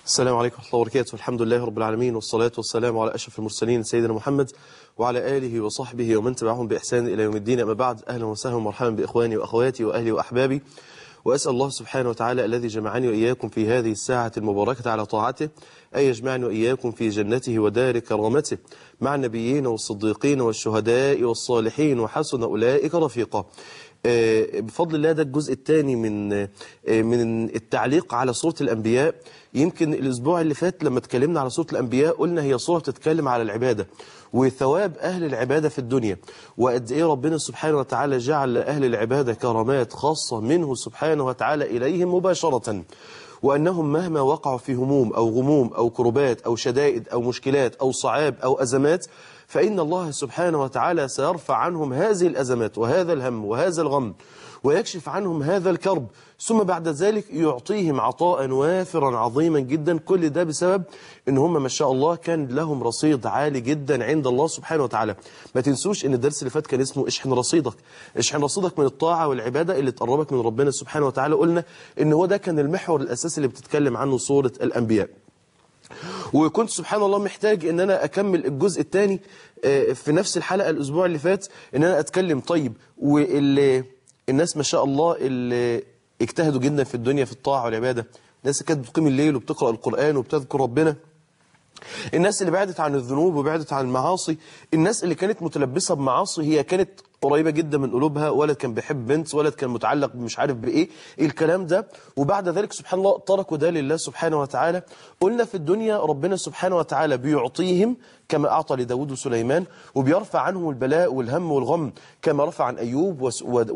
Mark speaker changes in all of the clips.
Speaker 1: السلام عليكم ورحمة الله وبركاته الحمد لله رب العالمين والصلاة والسلام على أشرف المرسلين سيدنا محمد وعلى آله وصحبه ومن تبعهم بإحسان إلى يوم الدين أما بعد أهلا وسهلا ومرحبا بإخواني وأخواتي وأهلي وأحبابي وأسأل الله سبحانه وتعالى الذي جمعني وإياكم في هذه الساعة المباركة على طاعته أن يجمعني وإياكم في جنته ودار كرامته مع النبيين والصديقين والشهداء والصالحين وحسن أولئك رفيقا بفضل الله ده الجزء الثاني من من التعليق على سورة الأنبياء يمكن الأسبوع اللي فات لما اتكلمنا على سورة الأنبياء قلنا هي سورة بتتكلم على العبادة وثواب أهل العبادة في الدنيا وقد إيه ربنا سبحانه وتعالى جعل لأهل العبادة كرامات خاصة منه سبحانه وتعالى إليهم مباشرة وأنهم مهما وقعوا في هموم أو غموم أو كربات أو شدائد أو مشكلات أو صعاب أو أزمات فإن الله سبحانه وتعالى سيرفع عنهم هذه الأزمات وهذا الهم وهذا الغم ويكشف عنهم هذا الكرب ثم بعد ذلك يعطيهم عطاء وافرا عظيما جدا كل ده بسبب ان هم ما شاء الله كان لهم رصيد عالي جدا عند الله سبحانه وتعالى ما تنسوش ان الدرس اللي فات كان اسمه اشحن رصيدك اشحن رصيدك من الطاعة والعبادة اللي تقربك من ربنا سبحانه وتعالى قلنا ان هو ده كان المحور الاساسي اللي بتتكلم عنه سورة الانبياء وكنت سبحان الله محتاج ان انا اكمل الجزء الثاني في نفس الحلقة الاسبوع اللي فات ان انا اتكلم طيب واللي الناس ما شاء الله اللي اجتهدوا جدا في الدنيا في الطاعة والعبادة الناس اللي كانت بتقيم الليل وبتقرأ القرآن وبتذكر ربنا الناس اللي بعدت عن الذنوب وبعدت عن المعاصي الناس اللي كانت متلبسة بمعاصي هي كانت قريبة جدا من قلوبها ولد كان بيحب بنت ولد كان متعلق مش عارف بإيه الكلام ده وبعد ذلك سبحان الله تركوا ده لله سبحانه وتعالى قلنا في الدنيا ربنا سبحانه وتعالى بيعطيهم كما أعطى لداود وسليمان وبيرفع عنهم البلاء والهم والغم كما رفع عن أيوب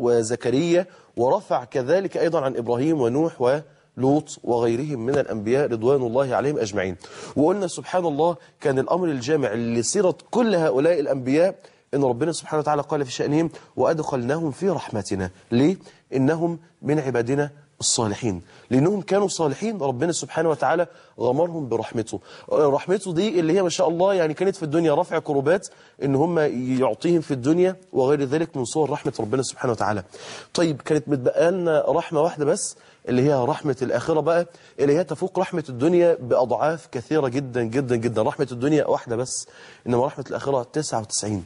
Speaker 1: وزكريا ورفع كذلك أيضا عن إبراهيم ونوح و لوط وغيرهم من الأنبياء رضوان الله عليهم أجمعين وقلنا سبحان الله كان الأمر الجامع لسيرة كل هؤلاء الأنبياء إن ربنا سبحانه وتعالى قال في شأنهم وأدخلناهم في رحمتنا ليه؟ إنهم من عبادنا الصالحين لأنهم كانوا صالحين ربنا سبحانه وتعالى غمرهم برحمته رحمته دي اللي هي ما شاء الله يعني كانت في الدنيا رفع كربات إن هم يعطيهم في الدنيا وغير ذلك من صور رحمة ربنا سبحانه وتعالى طيب كانت متبقى لنا رحمة واحدة بس اللي هي رحمة الآخرة بقى اللي هي تفوق رحمة الدنيا بأضعاف كثيرة جدا جدا جدا رحمة الدنيا واحدة بس إنما رحمة الآخرة 99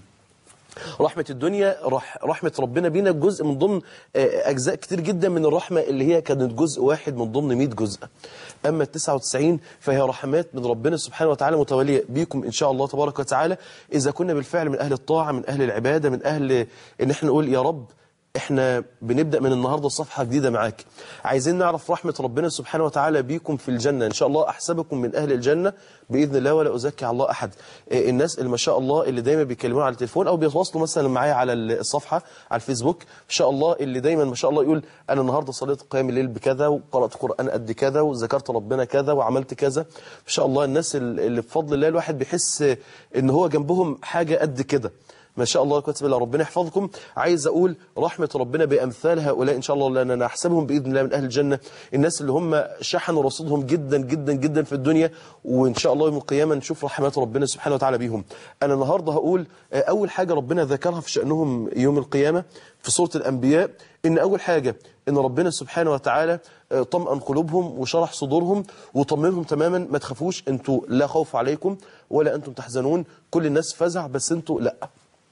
Speaker 1: رحمة الدنيا رح رحمة ربنا بينا جزء من ضمن أجزاء كتير جدا من الرحمة اللي هي كانت جزء واحد من ضمن 100 جزء أما ال 99 فهي رحمات من ربنا سبحانه وتعالى متوالية بيكم إن شاء الله تبارك وتعالى إذا كنا بالفعل من أهل الطاعة من أهل العبادة من أهل إن احنا نقول يا رب احنا بنبدأ من النهاردة صفحة جديدة معاك عايزين نعرف رحمة ربنا سبحانه وتعالى بيكم في الجنة ان شاء الله احسبكم من اهل الجنة بإذن الله ولا أزكي على الله أحد الناس اللي ما شاء الله اللي دايما بيكلمون على التليفون أو بيتواصلوا مثلا معايا على الصفحة على الفيسبوك ان شاء الله اللي دايما ما شاء الله يقول أنا النهاردة صليت قيام الليل بكذا وقرأت قرآن قد كذا وذكرت ربنا كذا وعملت كذا ما شاء الله الناس اللي بفضل الله الواحد بيحس ان هو جنبهم حاجة قد كده ما شاء الله كتب الله ربنا يحفظكم عايز أقول رحمة ربنا بأمثال هؤلاء إن شاء الله لأننا نحسبهم بإذن الله من أهل الجنة الناس اللي هم شحنوا رصيدهم جدا جدا جدا في الدنيا وإن شاء الله يوم القيامة نشوف رحمات ربنا سبحانه وتعالى بيهم أنا النهاردة هقول أول حاجة ربنا ذكرها في شأنهم يوم القيامة في سورة الأنبياء إن أول حاجة إن ربنا سبحانه وتعالى طمأن قلوبهم وشرح صدورهم وطمنهم تماما ما تخافوش أنتوا لا خوف عليكم ولا أنتم تحزنون كل الناس فزع بس أنتوا لأ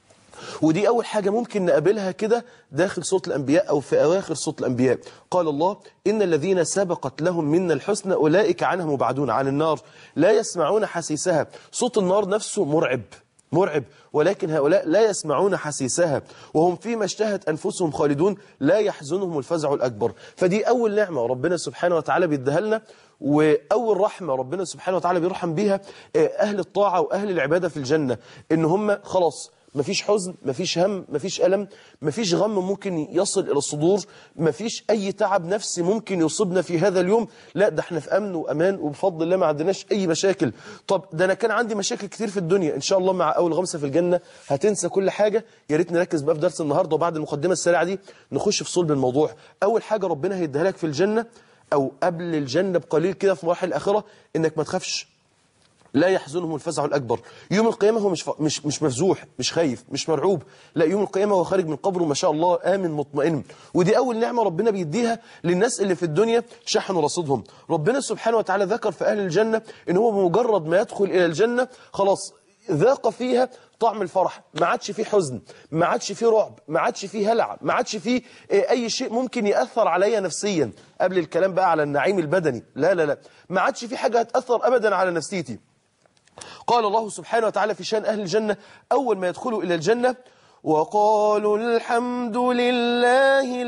Speaker 1: ودي أول حاجة ممكن نقابلها كده داخل سورة الأنبياء أو في أواخر سورة الأنبياء قال الله إن الذين سبقت لهم منا الحسنى أولئك عنها مبعدون عن النار لا يسمعون حسيسها صوت النار نفسه مرعب مرعب ولكن هؤلاء لا يسمعون حسيسها وهم فيما اشتهت أنفسهم خالدون لا يحزنهم الفزع الأكبر فدي أول نعمة ربنا سبحانه وتعالى بيديها لنا وأول رحمة ربنا سبحانه وتعالى بيرحم بيها أهل الطاعة وأهل العبادة في الجنة إن هم خلاص مفيش حزن مفيش هم مفيش ألم مفيش غم ممكن يصل إلى الصدور مفيش أي تعب نفسي ممكن يصيبنا في هذا اليوم لا ده احنا في أمن وأمان وبفضل الله ما عندناش أي مشاكل طب ده أنا كان عندي مشاكل كتير في الدنيا إن شاء الله مع أول غمسة في الجنة هتنسى كل حاجة يا ريت نركز بقى في درس النهاردة وبعد المقدمة السريعة دي نخش في صلب الموضوع أول حاجة ربنا هيديها لك في الجنة أو قبل الجنة بقليل كده في مراحل الآخرة إنك ما تخافش لا يحزنهم الفزع الأكبر يوم القيامة هو مش ف... مش مش مفزوح مش خايف مش مرعوب لا يوم القيامة هو خارج من قبره ما شاء الله آمن مطمئن ودي أول نعمة ربنا بيديها للناس اللي في الدنيا شحنوا رصيدهم ربنا سبحانه وتعالى ذكر في أهل الجنة إن هو بمجرد ما يدخل إلى الجنة خلاص ذاق فيها طعم الفرح ما عادش فيه حزن ما عادش فيه رعب ما عادش فيه هلع ما عادش فيه أي شيء ممكن يأثر عليا نفسيا قبل الكلام بقى على النعيم البدني لا لا لا ما عادش فيه حاجة هتأثر أبدا على نفسيتي قال الله سبحانه وتعالى في شان أهل الجنة أول ما يدخلوا إلى الجنة وقالوا الحمد لله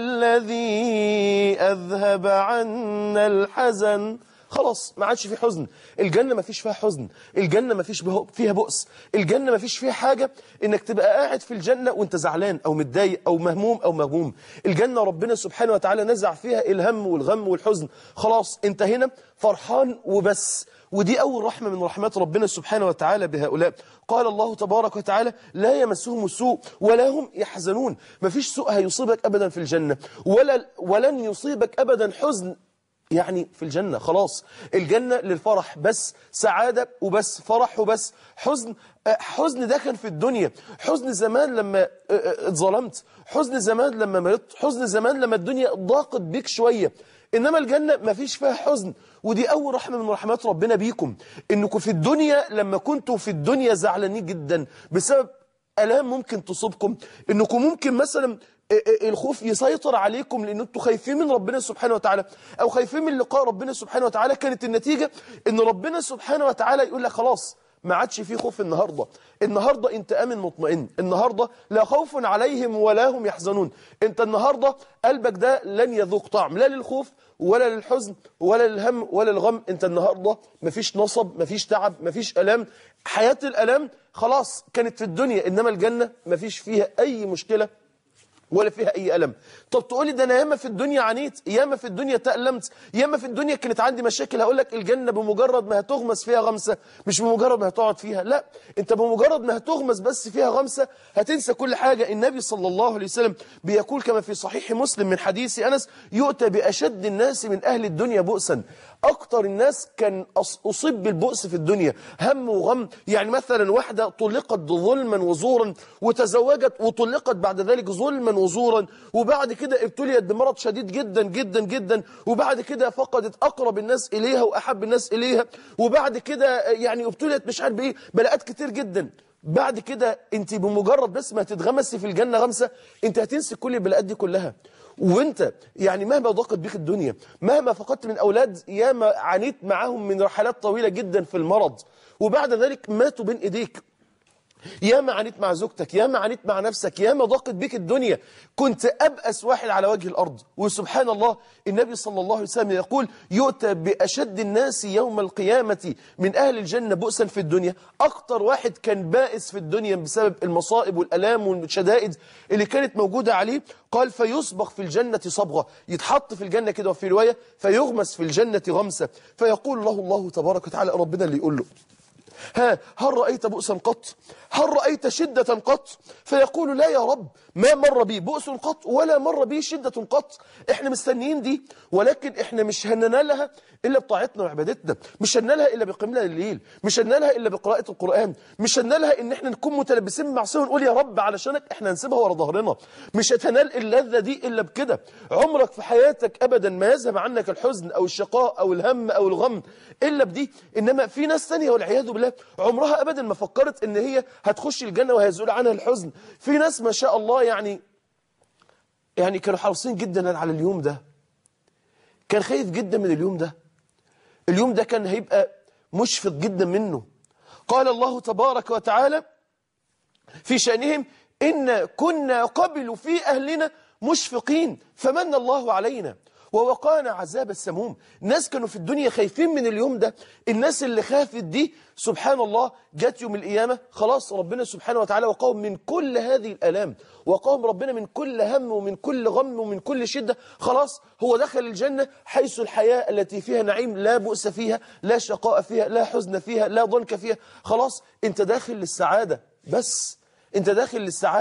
Speaker 1: الذي أذهب عنا الحزن خلاص ما عادش في حزن الجنة ما فيش فيها حزن الجنة ما فيش فيها بؤس الجنة ما فيش فيها حاجة انك تبقى قاعد في الجنة وانت زعلان او متضايق او مهموم او مغموم الجنة ربنا سبحانه وتعالى نزع فيها الهم والغم والحزن خلاص انت هنا فرحان وبس ودي أول رحمة من رحمات ربنا سبحانه وتعالى بهؤلاء قال الله تبارك وتعالى لا يمسهم السوء ولا هم يحزنون ما فيش سوء هيصيبك أبدا في الجنة ولا ولن يصيبك أبدا حزن يعني في الجنة خلاص الجنة للفرح بس سعادة وبس فرح وبس حزن حزن ده كان في الدنيا حزن زمان لما اتظلمت حزن زمان لما مرضت حزن زمان لما الدنيا ضاقت بيك شوية إنما الجنة ما فيش فيها حزن ودي أول رحمة من رحمات ربنا بيكم إنكم في الدنيا لما كنتوا في الدنيا زعلانين جدا بسبب ألام ممكن تصيبكم إنكم ممكن مثلا الخوف يسيطر عليكم لأن انتوا خايفين من ربنا سبحانه وتعالى أو خايفين من لقاء ربنا سبحانه وتعالى كانت النتيجة إن ربنا سبحانه وتعالى يقول لك خلاص ما عادش فيه خوف النهاردة النهاردة انت امن مطمئن النهاردة لا خوف عليهم ولا هم يحزنون انت النهاردة قلبك ده لن يذوق طعم لا للخوف ولا للحزن ولا للهم ولا للغم انت النهاردة مفيش نصب مفيش تعب مفيش ألام حياة الألام خلاص كانت في الدنيا إنما الجنة مفيش فيها أي مشكلة ولا فيها أي ألم طب تقولي ده أنا ياما في الدنيا عانيت ياما في الدنيا تألمت ياما في الدنيا كانت عندي مشاكل هقول لك الجنة بمجرد ما هتغمس فيها غمسة مش بمجرد ما هتقعد فيها لا انت بمجرد ما هتغمس بس فيها غمسة هتنسى كل حاجة النبي صلى الله عليه وسلم بيقول كما في صحيح مسلم من حديث أنس يؤتى بأشد الناس من أهل الدنيا بؤسا أكتر الناس كان أصيب بالبؤس في الدنيا هم وغم يعني مثلا واحدة طلقت ظلما وزورا وتزوجت وطلقت بعد ذلك ظلما وزورا وبعد كده ابتليت بمرض شديد جدا جدا جدا وبعد كده فقدت أقرب الناس إليها وأحب الناس إليها وبعد كده يعني ابتليت مش عارف إيه بلاءات كتير جدا بعد كده انت بمجرد بس ما تتغمسي في الجنة غمسة انت هتنسي كل البلاءات دي كلها وانت يعني مهما ضاقت بيك الدنيا مهما فقدت من أولاد ياما عانيت معاهم من رحلات طويلة جدا في المرض وبعد ذلك ماتوا بين إيديك ياما عانيت مع زوجتك ياما عانيت مع نفسك ياما ضاقت بيك الدنيا كنت أبأس واحد على وجه الأرض وسبحان الله النبي صلى الله عليه وسلم يقول يؤتى بأشد الناس يوم القيامة من أهل الجنة بؤسا في الدنيا أكتر واحد كان بائس في الدنيا بسبب المصائب والألام والشدائد اللي كانت موجودة عليه قال فيصبغ في الجنة صبغة يتحط في الجنة كده وفي رواية فيغمس في الجنة غمسة فيقول له الله تبارك وتعالى ربنا اللي يقول له ها هل رأيت بؤسا قط هل رأيت شدة قط فيقول لا يا رب ما مر بي بؤس قط ولا مر بي شدة قط احنا مستنيين دي ولكن احنا مش هننالها إلا بطاعتنا وعبادتنا مش هننالها إلا بقيامنا الليل مش هننالها إلا بقراءة القرآن مش هننالها إن احنا نكون متلبسين بمعصية ونقول يا رب علشانك احنا نسيبها ورا ظهرنا مش هتنال اللذة دي إلا بكده عمرك في حياتك أبدا ما يذهب عنك الحزن أو الشقاء أو الهم أو الغم إلا بدي إنما في ناس ثانيه والعياذ بالله عمرها أبدا ما فكرت إن هي هتخش الجنة وهيزول عنها الحزن في ناس ما شاء الله يعني يعني كانوا حريصين جدا على اليوم ده كان خايف جدا من اليوم ده اليوم ده كان هيبقى مشفق جدا منه قال الله تبارك وتعالى في شأنهم إن كنا قبل في أهلنا مشفقين فمن الله علينا ووقانا عذاب السموم ناس كانوا في الدنيا خايفين من اليوم ده الناس اللي خافت دي سبحان الله جت يوم القيامة خلاص ربنا سبحانه وتعالى وقاهم من كل هذه الألام وقاهم ربنا من كل هم ومن كل غم ومن كل شدة خلاص هو دخل الجنة حيث الحياة التي فيها نعيم لا بؤس فيها لا شقاء فيها لا حزن فيها لا ضنك فيها خلاص انت داخل للسعادة بس انت داخل للسعادة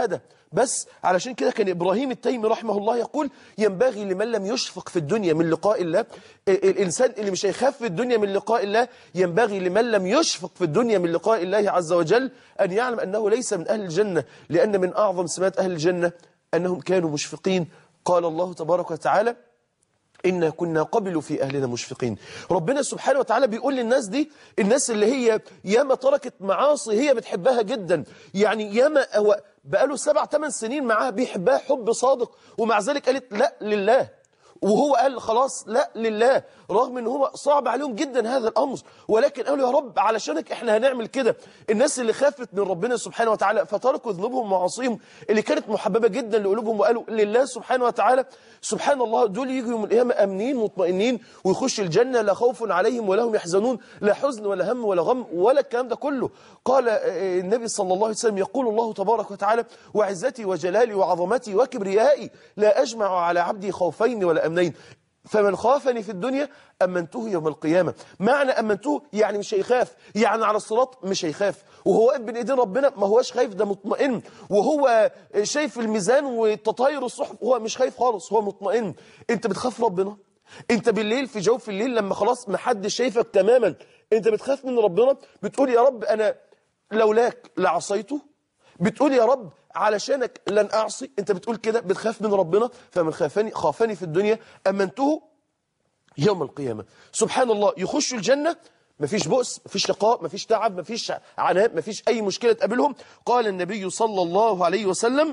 Speaker 1: بس علشان كده كان إبراهيم التيمي رحمه الله يقول ينبغي لمن لم يشفق في الدنيا من لقاء الله الإنسان اللي مش هيخاف في الدنيا من لقاء الله ينبغي لمن لم يشفق في الدنيا من لقاء الله عز وجل أن يعلم أنه ليس من أهل الجنة لأن من أعظم سمات أهل الجنة أنهم كانوا مشفقين قال الله تبارك وتعالى إنا كنا قبل في أهلنا مشفقين ربنا سبحانه وتعالى بيقول للناس دي الناس اللي هي ياما تركت معاصي هي بتحبها جدا يعني ياما هو بقاله سبع ثمان سنين معاها بيحبها حب صادق ومع ذلك قالت لا لله وهو قال خلاص لا لله رغم ان هو صعب عليهم جدا هذا الامر ولكن قالوا يا رب علشانك احنا هنعمل كده الناس اللي خافت من ربنا سبحانه وتعالى فتركوا ذنوبهم ومعاصيهم اللي كانت محببه جدا لقلوبهم وقالوا لله سبحانه وتعالى سبحان الله دول يجوا يوم القيامه امنين مطمئنين ويخشوا الجنه لا خوف عليهم ولا هم يحزنون لا حزن ولا هم ولا غم ولا الكلام ده كله قال النبي صلى الله عليه وسلم يقول الله تبارك وتعالى وعزتي وجلالي وعظمتي وكبريائي لا اجمع على عبدي خوفين ولا امنين فمن خافني في الدنيا أمنته يوم القيامة معنى أمنته يعني مش هيخاف يعني على الصراط مش هيخاف وهو واقف بين ايدين ربنا ما هوش خايف ده مطمئن وهو شايف الميزان والتطاير الصحف هو مش خايف خالص هو مطمئن انت بتخاف ربنا انت بالليل في جوف الليل لما خلاص ما حدش شايفك تماما انت بتخاف من ربنا بتقول يا رب انا لولاك لعصيته بتقول يا رب علشانك لن أعصي أنت بتقول كده بتخاف من ربنا فمن خافني, خافني في الدنيا أمنته يوم القيامة سبحان الله يخش الجنة مفيش بؤس مفيش لقاء مفيش تعب مفيش عناء مفيش أي مشكلة تقابلهم قال النبي صلى الله عليه وسلم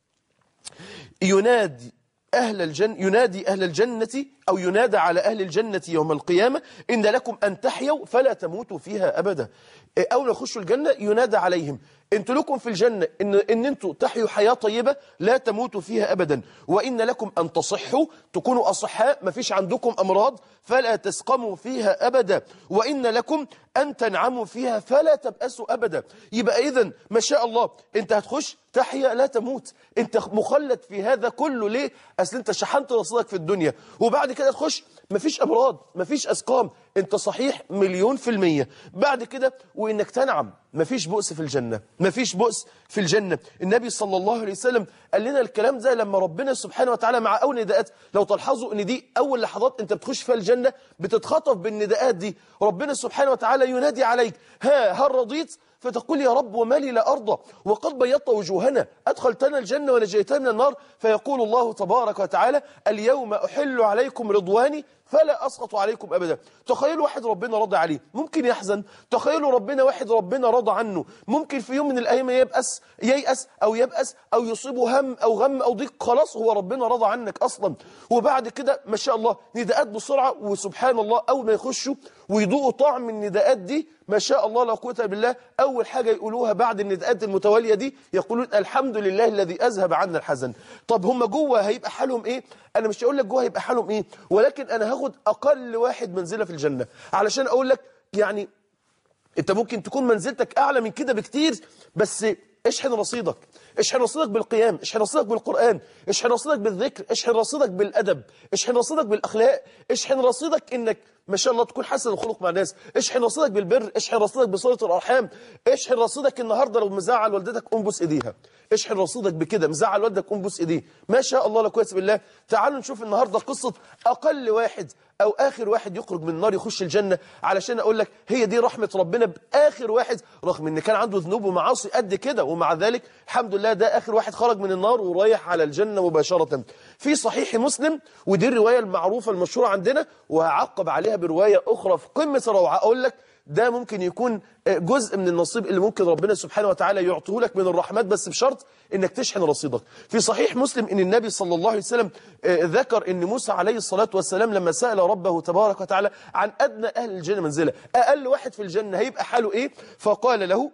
Speaker 1: ينادي أهل الجنة ينادي أهل الجنة أو ينادى على أهل الجنة يوم القيامة إن لكم أن تحيوا فلا تموتوا فيها أبدا أول يخشوا الجنة ينادى عليهم انتوا لكم في الجنة إن, إن انتوا تحيوا حياة طيبة لا تموتوا فيها أبدا وإن لكم أن تصحوا تكونوا أصحاء ما فيش عندكم أمراض فلا تسقموا فيها أبدا وإن لكم أن تنعموا فيها فلا تبأسوا أبدا يبقى إذا ما شاء الله أنت هتخش تحيا لا تموت أنت مخلد في هذا كله ليه أصل أنت شحنت رصيدك في الدنيا وبعد كده تخش مفيش أمراض مفيش أسقام أنت صحيح مليون في المية بعد كده وإنك تنعم مفيش بؤس في الجنة مفيش بؤس في الجنة النبي صلى الله عليه وسلم قال لنا الكلام ده لما ربنا سبحانه وتعالى مع أول نداءات لو تلحظوا أن دي أول لحظات أنت بتخش فيها الجنة بتتخطف بالنداءات دي ربنا سبحانه وتعالى ينادي عليك ها هل رضيت فتقول يا رب وما لي لا أرضى وقد بيضت وجوهنا أدخلتنا الجنة ونجيتنا من النار فيقول الله تبارك وتعالى اليوم أحل عليكم رضواني فلا أسقط عليكم أبدا تخيلوا واحد ربنا رضى عليه ممكن يحزن تخيلوا ربنا واحد ربنا رضى عنه ممكن في يوم من الأيام يبأس ييأس أو يبأس أو يصيبه هم أو غم أو ضيق خلاص هو ربنا رضى عنك أصلا وبعد كده ما شاء الله نداءات بسرعة وسبحان الله أول ما يخشوا ويذوقوا طعم النداءات دي ما شاء الله لا قوه بالله أول حاجة يقولوها بعد النداءات المتوالية دي يقولون الحمد لله الذي أذهب عنا الحزن طب هم جوه هيبقى حالهم إيه أنا مش هقول لك جوه هيبقى حالهم إيه ولكن أنا هاخد أقل واحد منزلة في الجنة علشان أقول لك يعني أنت ممكن تكون منزلتك أعلى من كده بكتير بس اشحن رصيدك اشحن رصيدك بالقيام اشحن رصيدك بالقرآن اشحن رصيدك بالذكر اشحن رصيدك بالأدب اشحن رصيدك بالأخلاق اشحن رصيدك انك ما شاء الله تكون حسن الخلق مع الناس اشحن رصيدك بالبر اشحن رصيدك بصلة الأرحام اشحن رصيدك النهاردة لو مزعل والدتك قوم بوس ايديها اشحن رصيدك بكده مزعل والدك قوم بوس ايديه ما شاء الله لا كويس بالله تعالوا نشوف النهاردة قصة أقل واحد أو آخر واحد يخرج من النار يخش الجنة علشان أقول لك هي دي رحمة ربنا بآخر واحد رغم إن كان عنده ذنوب ومعاصي قد كده ومع ذلك الحمد لله ده آخر واحد خرج من النار ورايح على الجنة مباشرة في صحيح مسلم ودي الرواية المعروفة المشهورة عندنا وهعقب عليها برواية أخرى في قمة الروعة أقول لك ده ممكن يكون جزء من النصيب اللي ممكن ربنا سبحانه وتعالى يعطيه لك من الرحمات بس بشرط انك تشحن رصيدك في صحيح مسلم ان النبي صلى الله عليه وسلم ذكر ان موسى عليه الصلاة والسلام لما سأل ربه تبارك وتعالى عن أدنى أهل الجنة منزلة أقل واحد في الجنة هيبقى حاله إيه فقال له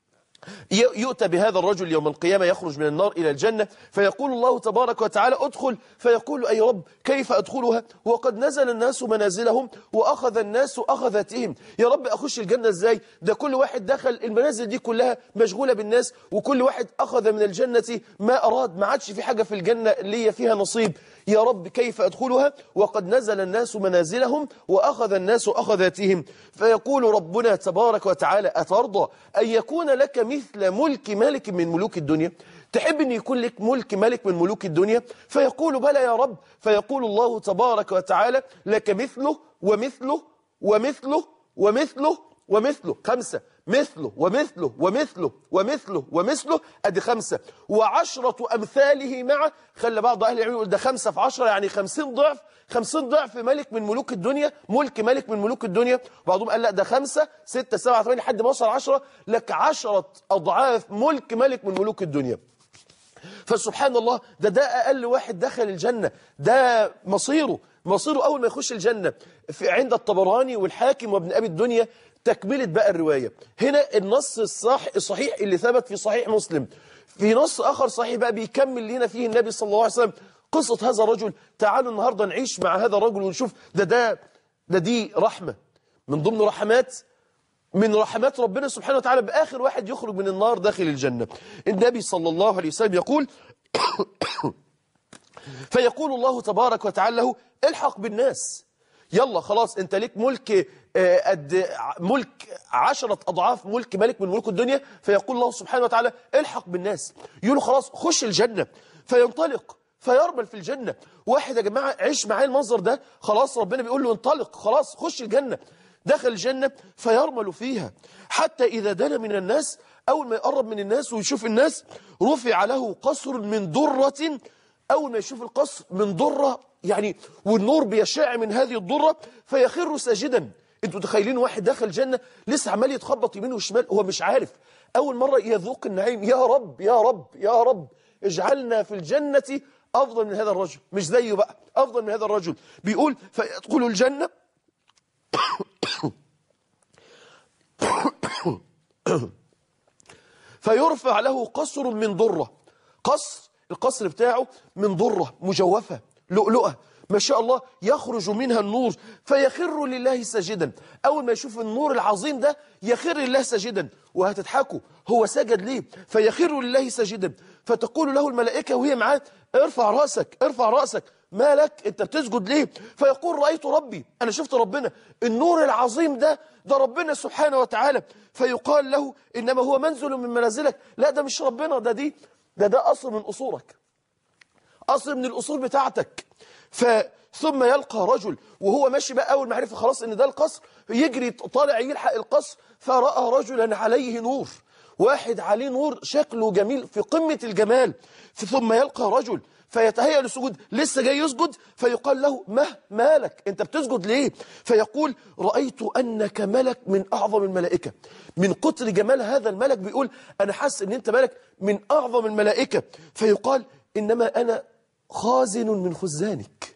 Speaker 1: يؤتى بهذا الرجل يوم القيامة يخرج من النار إلى الجنة فيقول الله تبارك وتعالى ادخل فيقول أي رب كيف أدخلها وقد نزل الناس منازلهم وأخذ الناس أخذتهم يا رب أخش الجنة إزاي ده كل واحد دخل المنازل دي كلها مشغولة بالناس وكل واحد أخذ من الجنة ما أراد ما عادش في حاجة في الجنة اللي فيها نصيب يا رب كيف أدخلها وقد نزل الناس منازلهم وأخذ الناس أخذاتهم فيقول ربنا تبارك وتعالى أترضى أن يكون لك مثل ملك مالك من ملوك الدنيا تحب أن يكون لك ملك ملك من ملوك الدنيا فيقول بلى يا رب فيقول الله تبارك وتعالى لك مثله ومثله ومثله ومثله ومثله خمسة مثله ومثله ومثله ومثله ومثله ادي خمسة وعشرة أمثاله معه خلى بعض أهل العلم يقول ده خمسة في عشرة يعني خمسين ضعف خمسين ضعف ملك من ملوك الدنيا ملك ملك من ملوك الدنيا بعضهم قال لا ده خمسة ستة سبعة ثمانية لحد ما وصل عشرة لك عشرة أضعاف ملك ملك من ملوك الدنيا فسبحان الله ده ده أقل واحد دخل الجنة ده مصيره مصيره أول ما يخش الجنة في عند الطبراني والحاكم وابن أبي الدنيا تكملة بقى الرواية هنا النص الصح الصحيح اللي ثبت في صحيح مسلم في نص آخر صحيح بقى بيكمل لنا فيه النبي صلى الله عليه وسلم قصة هذا الرجل تعالوا النهاردة نعيش مع هذا الرجل ونشوف ده ده ده دي رحمة من ضمن رحمات من رحمات ربنا سبحانه وتعالى بآخر واحد يخرج من النار داخل الجنة النبي صلى الله عليه وسلم يقول فيقول الله تبارك وتعالى له الحق بالناس يلا خلاص انت ليك ملك آه، قد ملك عشرة أضعاف ملك ملك من ملوك الدنيا فيقول الله سبحانه وتعالى الحق بالناس يقول له خلاص خش الجنة فينطلق فيرمل في الجنة واحد يا جماعة عيش معايا المنظر ده خلاص ربنا بيقول له انطلق خلاص خش الجنة دخل الجنة فيرمل فيها حتى إذا دنا من الناس أول ما يقرب من الناس ويشوف الناس رفع له قصر من درة أول ما يشوف القصر من درة يعني والنور بيشع من هذه الدرة فيخر ساجدا انتوا متخيلين واحد دخل الجنة لسه عمال يتخبط يمين وشمال هو مش عارف أول مرة يذوق النعيم يا رب يا رب يا رب اجعلنا في الجنة أفضل من هذا الرجل مش زيه بقى أفضل من هذا الرجل بيقول فيدخل الجنة فيرفع له قصر من ضرة قصر القصر بتاعه من ضرة مجوفة لؤلؤة ما شاء الله يخرج منها النور فيخر لله ساجدا أول ما يشوف النور العظيم ده يخر لله ساجدا وهتضحكوا هو سجد ليه فيخر لله ساجدا فتقول له الملائكة وهي معاه ارفع رأسك ارفع رأسك ما لك انت بتسجد ليه فيقول رأيت ربي انا شفت ربنا النور العظيم ده ده ربنا سبحانه وتعالى فيقال له انما هو منزل من منازلك لا ده مش ربنا ده دي ده ده اصل من اصولك اصل من الاصول بتاعتك ف ثم يلقى رجل وهو ماشي بقى اول ما عرف خلاص ان ده القصر يجري طالع يلحق القصر فراى رجلا عليه نور واحد عليه نور شكله جميل في قمة الجمال ثم يلقى رجل فيتهيأ للسجود لسه جاي يسجد فيقال له ما مالك انت بتسجد ليه فيقول رأيت أنك ملك من أعظم الملائكة من كتر جمال هذا الملك بيقول أنا حاسس أن أنت ملك من أعظم الملائكة فيقال إنما أنا خازن من خزانك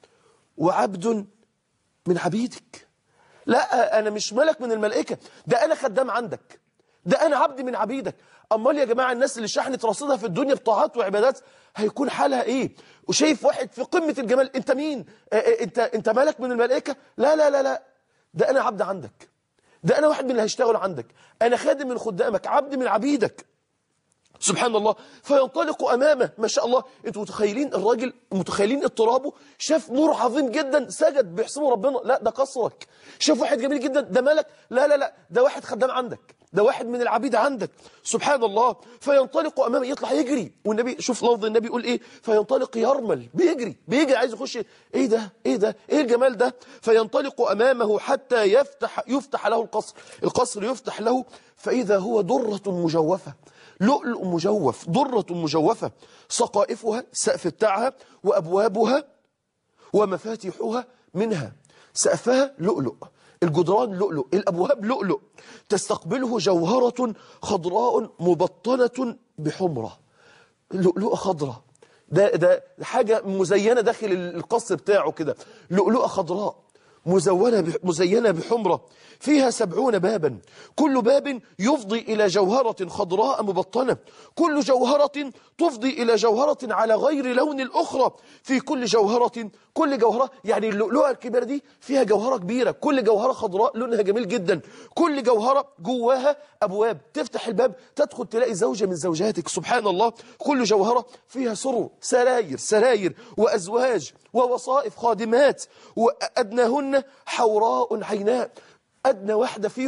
Speaker 1: وعبد من عبيدك لا أنا مش ملك من الملائكة ده أنا خدام عندك ده أنا عبد من عبيدك أمال يا جماعة الناس اللي شحنت رصيدها في الدنيا بطاعات وعبادات هيكون حالها إيه وشايف واحد في قمة الجمال أنت مين آه، آه، أنت, أنت ملك من الملائكة لا لا لا لا ده أنا عبد عندك ده أنا واحد من اللي هيشتغل عندك أنا خادم من خدامك عبد من عبيدك سبحان الله فينطلق أمامه ما شاء الله انتوا متخيلين الراجل متخيلين اضطرابه شاف نور عظيم جدا سجد بيحسبه ربنا لا ده قصرك شاف واحد جميل جدا ده ملك لا لا لا ده واحد خدام عندك ده واحد من العبيد عندك سبحان الله فينطلق أمامه يطلع يجري والنبي شوف لفظ النبي يقول ايه فينطلق يرمل بيجري بيجري عايز يخش ايه ده ايه ده ايه الجمال ده فينطلق أمامه حتى يفتح يفتح له القصر القصر يفتح له فإذا هو درة مجوفة لؤلؤ مجوف درة مجوفة سقائفها السقف بتاعها وأبوابها ومفاتيحها منها سقفها لؤلؤ الجدران لؤلؤ الأبواب لؤلؤ تستقبله جوهرة خضراء مبطنة بحمرة لؤلؤة خضراء ده ده حاجة مزينة داخل القصر بتاعه كده لؤلؤة خضراء مزونة بح- مزينة بحمرة فيها سبعون بابا كل باب يفضي إلى جوهرة خضراء مبطنة كل جوهرة تفضي إلى جوهرة على غير لون الأخرى في كل جوهرة كل جوهرة يعني اللؤلؤة الكبيرة دي فيها جوهرة كبيرة كل جوهرة خضراء لونها جميل جدا كل جوهرة جواها أبواب تفتح الباب تدخل تلاقي زوجة من زوجاتك سبحان الله كل جوهرة فيها سرر سراير سراير وأزواج ووصائف خادمات وأدناهن حوراء عيناء أدنى واحدة فيهم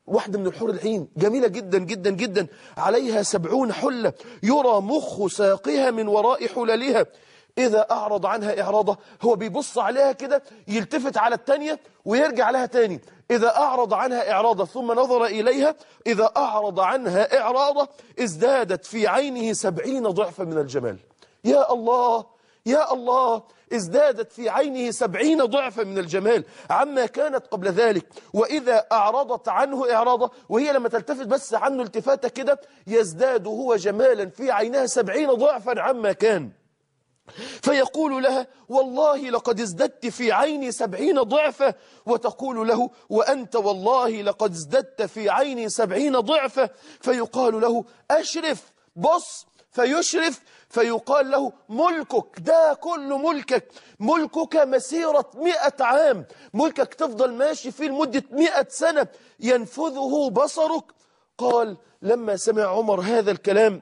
Speaker 1: واحدة من الحور العين جميلة جدا جدا جدا عليها سبعون حلة يرى مخ ساقها من وراء حللها إذا أعرض عنها إعراضة هو بيبص عليها كده يلتفت على التانية ويرجع لها تاني إذا أعرض عنها إعراضة ثم نظر إليها إذا أعرض عنها إعراضة ازدادت في عينه سبعين ضعفا من الجمال يا الله يا الله ازدادت في عينه سبعين ضعفا من الجمال عما كانت قبل ذلك وإذا أعرضت عنه إعراضة وهي لما تلتفت بس عنه التفاتة كده يزداد هو جمالا في عينها سبعين ضعفا عما كان فيقول لها والله لقد ازددت في عيني سبعين ضعفا وتقول له وأنت والله لقد ازددت في عيني سبعين ضعفا فيقال له أشرف بص فيشرف فيقال له ملكك ده كل ملكك ملكك مسيرة مئة عام ملكك تفضل ماشي فيه لمدة مئة سنة ينفذه بصرك قال لما سمع عمر هذا الكلام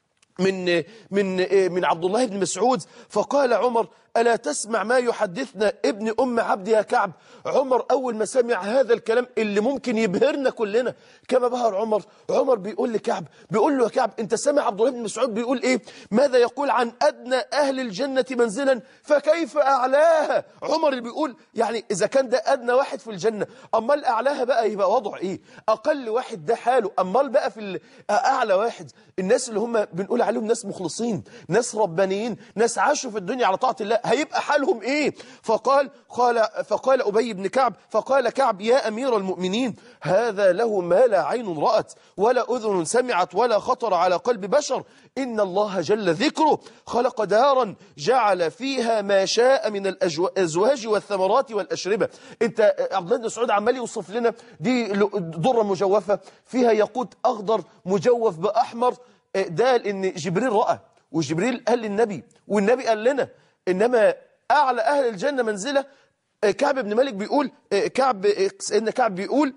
Speaker 1: من من من عبد الله بن مسعود فقال عمر ألا تسمع ما يحدثنا ابن أم عبد يا كعب عمر أول ما سمع هذا الكلام اللي ممكن يبهرنا كلنا كما بهر عمر عمر بيقول لكعب بيقول له يا كعب أنت سامع عبد الله بن مسعود بيقول إيه ماذا يقول عن أدنى أهل الجنة منزلا فكيف أعلاها عمر اللي بيقول يعني إذا كان ده أدنى واحد في الجنة أمال أعلاها بقى يبقى وضع إيه أقل واحد ده حاله أمال بقى في أعلى واحد الناس اللي هم بنقول عليهم ناس مخلصين ناس ربانيين ناس عاشوا في الدنيا على طاعة الله هيبقى حالهم ايه فقال قال فقال أبي بن كعب فقال كعب يا أمير المؤمنين هذا له ما لا عين رأت ولا أذن سمعت ولا خطر على قلب بشر إن الله جل ذكره خلق دارا جعل فيها ما شاء من الأزواج والثمرات والأشربة انت عبد الله بن مسعود عمال يوصف لنا دي ضرة مجوفة فيها ياقوت أخضر مجوف بأحمر ده لأن جبريل رأى وجبريل قال للنبي والنبي قال لنا إنما أعلى أهل الجنة منزلة كعب بن مالك بيقول كعب سيدنا كعب بيقول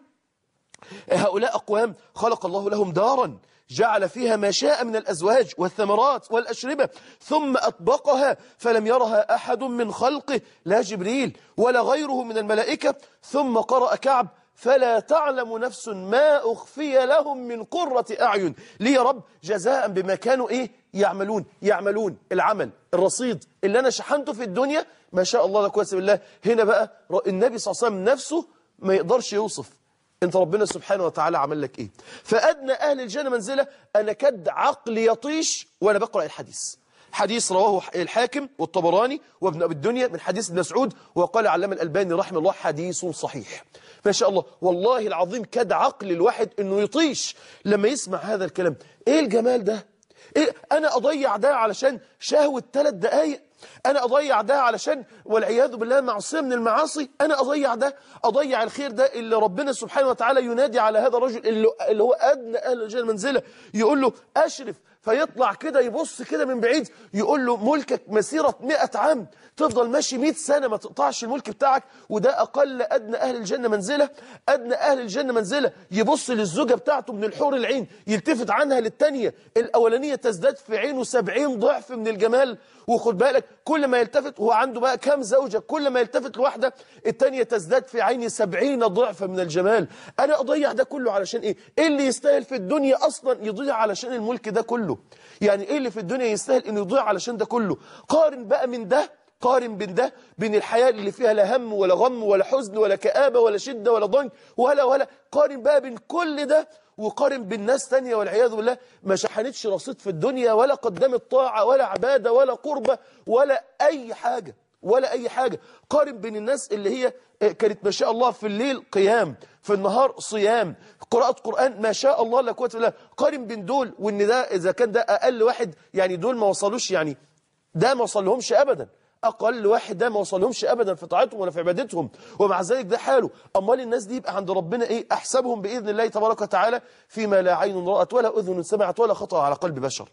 Speaker 1: هؤلاء أقوام خلق الله لهم دارا جعل فيها ما شاء من الأزواج والثمرات والأشربة ثم أطبقها فلم يرها أحد من خلقه لا جبريل ولا غيره من الملائكة ثم قرأ كعب فلا تعلم نفس ما أخفي لهم من قرة أعين ليه يا رب جزاء بما كانوا إيه يعملون يعملون العمل الرصيد اللي أنا شحنته في الدنيا ما شاء الله لا قوه الا بالله هنا بقى النبي صلى الله عليه وسلم نفسه ما يقدرش يوصف انت ربنا سبحانه وتعالى عمل لك ايه فأدنى أهل الجنة منزلة أنا كد عقل يطيش وأنا بقرأ الحديث حديث رواه الحاكم والطبراني وابن أبي الدنيا من حديث ابن مسعود وقال علامة الألباني رحمه الله حديث صحيح ما شاء الله والله العظيم كاد عقل الواحد انه يطيش لما يسمع هذا الكلام ايه الجمال ده إيه انا اضيع ده علشان شهوة ثلاث دقايق انا اضيع ده علشان والعياذ بالله معصيه من المعاصي انا اضيع ده اضيع الخير ده اللي ربنا سبحانه وتعالى ينادي على هذا الرجل اللي, اللي هو ادنى اهل الجنه المنزله يقول له اشرف فيطلع كده يبص كده من بعيد يقول له ملكك مسيرة 100 عام تفضل ماشي 100 سنة ما تقطعش الملك بتاعك وده أقل أدنى أهل الجنة منزلة أدنى أهل الجنة منزلة يبص للزوجة بتاعته من الحور العين يلتفت عنها للتانية الأولانية تزداد في عينه 70 ضعف من الجمال وخد بالك كل ما يلتفت هو عنده بقى كام زوجة كل ما يلتفت لواحدة التانية تزداد في عيني 70 ضعف من الجمال أنا أضيع ده كله علشان إيه إيه اللي يستاهل في الدنيا أصلا يضيع علشان الملك ده كله يعني إيه اللي في الدنيا يستاهل إنه يضيع علشان ده كله قارن بقى من ده قارن بين ده بين الحياة اللي فيها لا هم ولا غم ولا حزن ولا كآبة ولا شدة ولا ضنك ولا ولا قارن بقى بين كل ده وقارن بين ناس تانية والعياذ بالله ما شحنتش رصيد في الدنيا ولا قدمت طاعة ولا عبادة ولا قربة ولا أي حاجة ولا أي حاجة قارن بين الناس اللي هي كانت ما شاء الله في الليل قيام في النهار صيام قراءة قرآن ما شاء الله لا قوة إلا بالله قارن بين دول وإن ده إذا كان ده أقل واحد يعني دول ما وصلوش يعني ده ما وصلهمش أبدا أقل واحد ده ما وصلهمش أبدا في طاعتهم ولا في عبادتهم ومع ذلك ده حاله أمال الناس دي يبقى عند ربنا إيه أحسبهم بإذن الله تبارك وتعالى فيما لا عين رأت ولا أذن سمعت ولا خطر على قلب بشر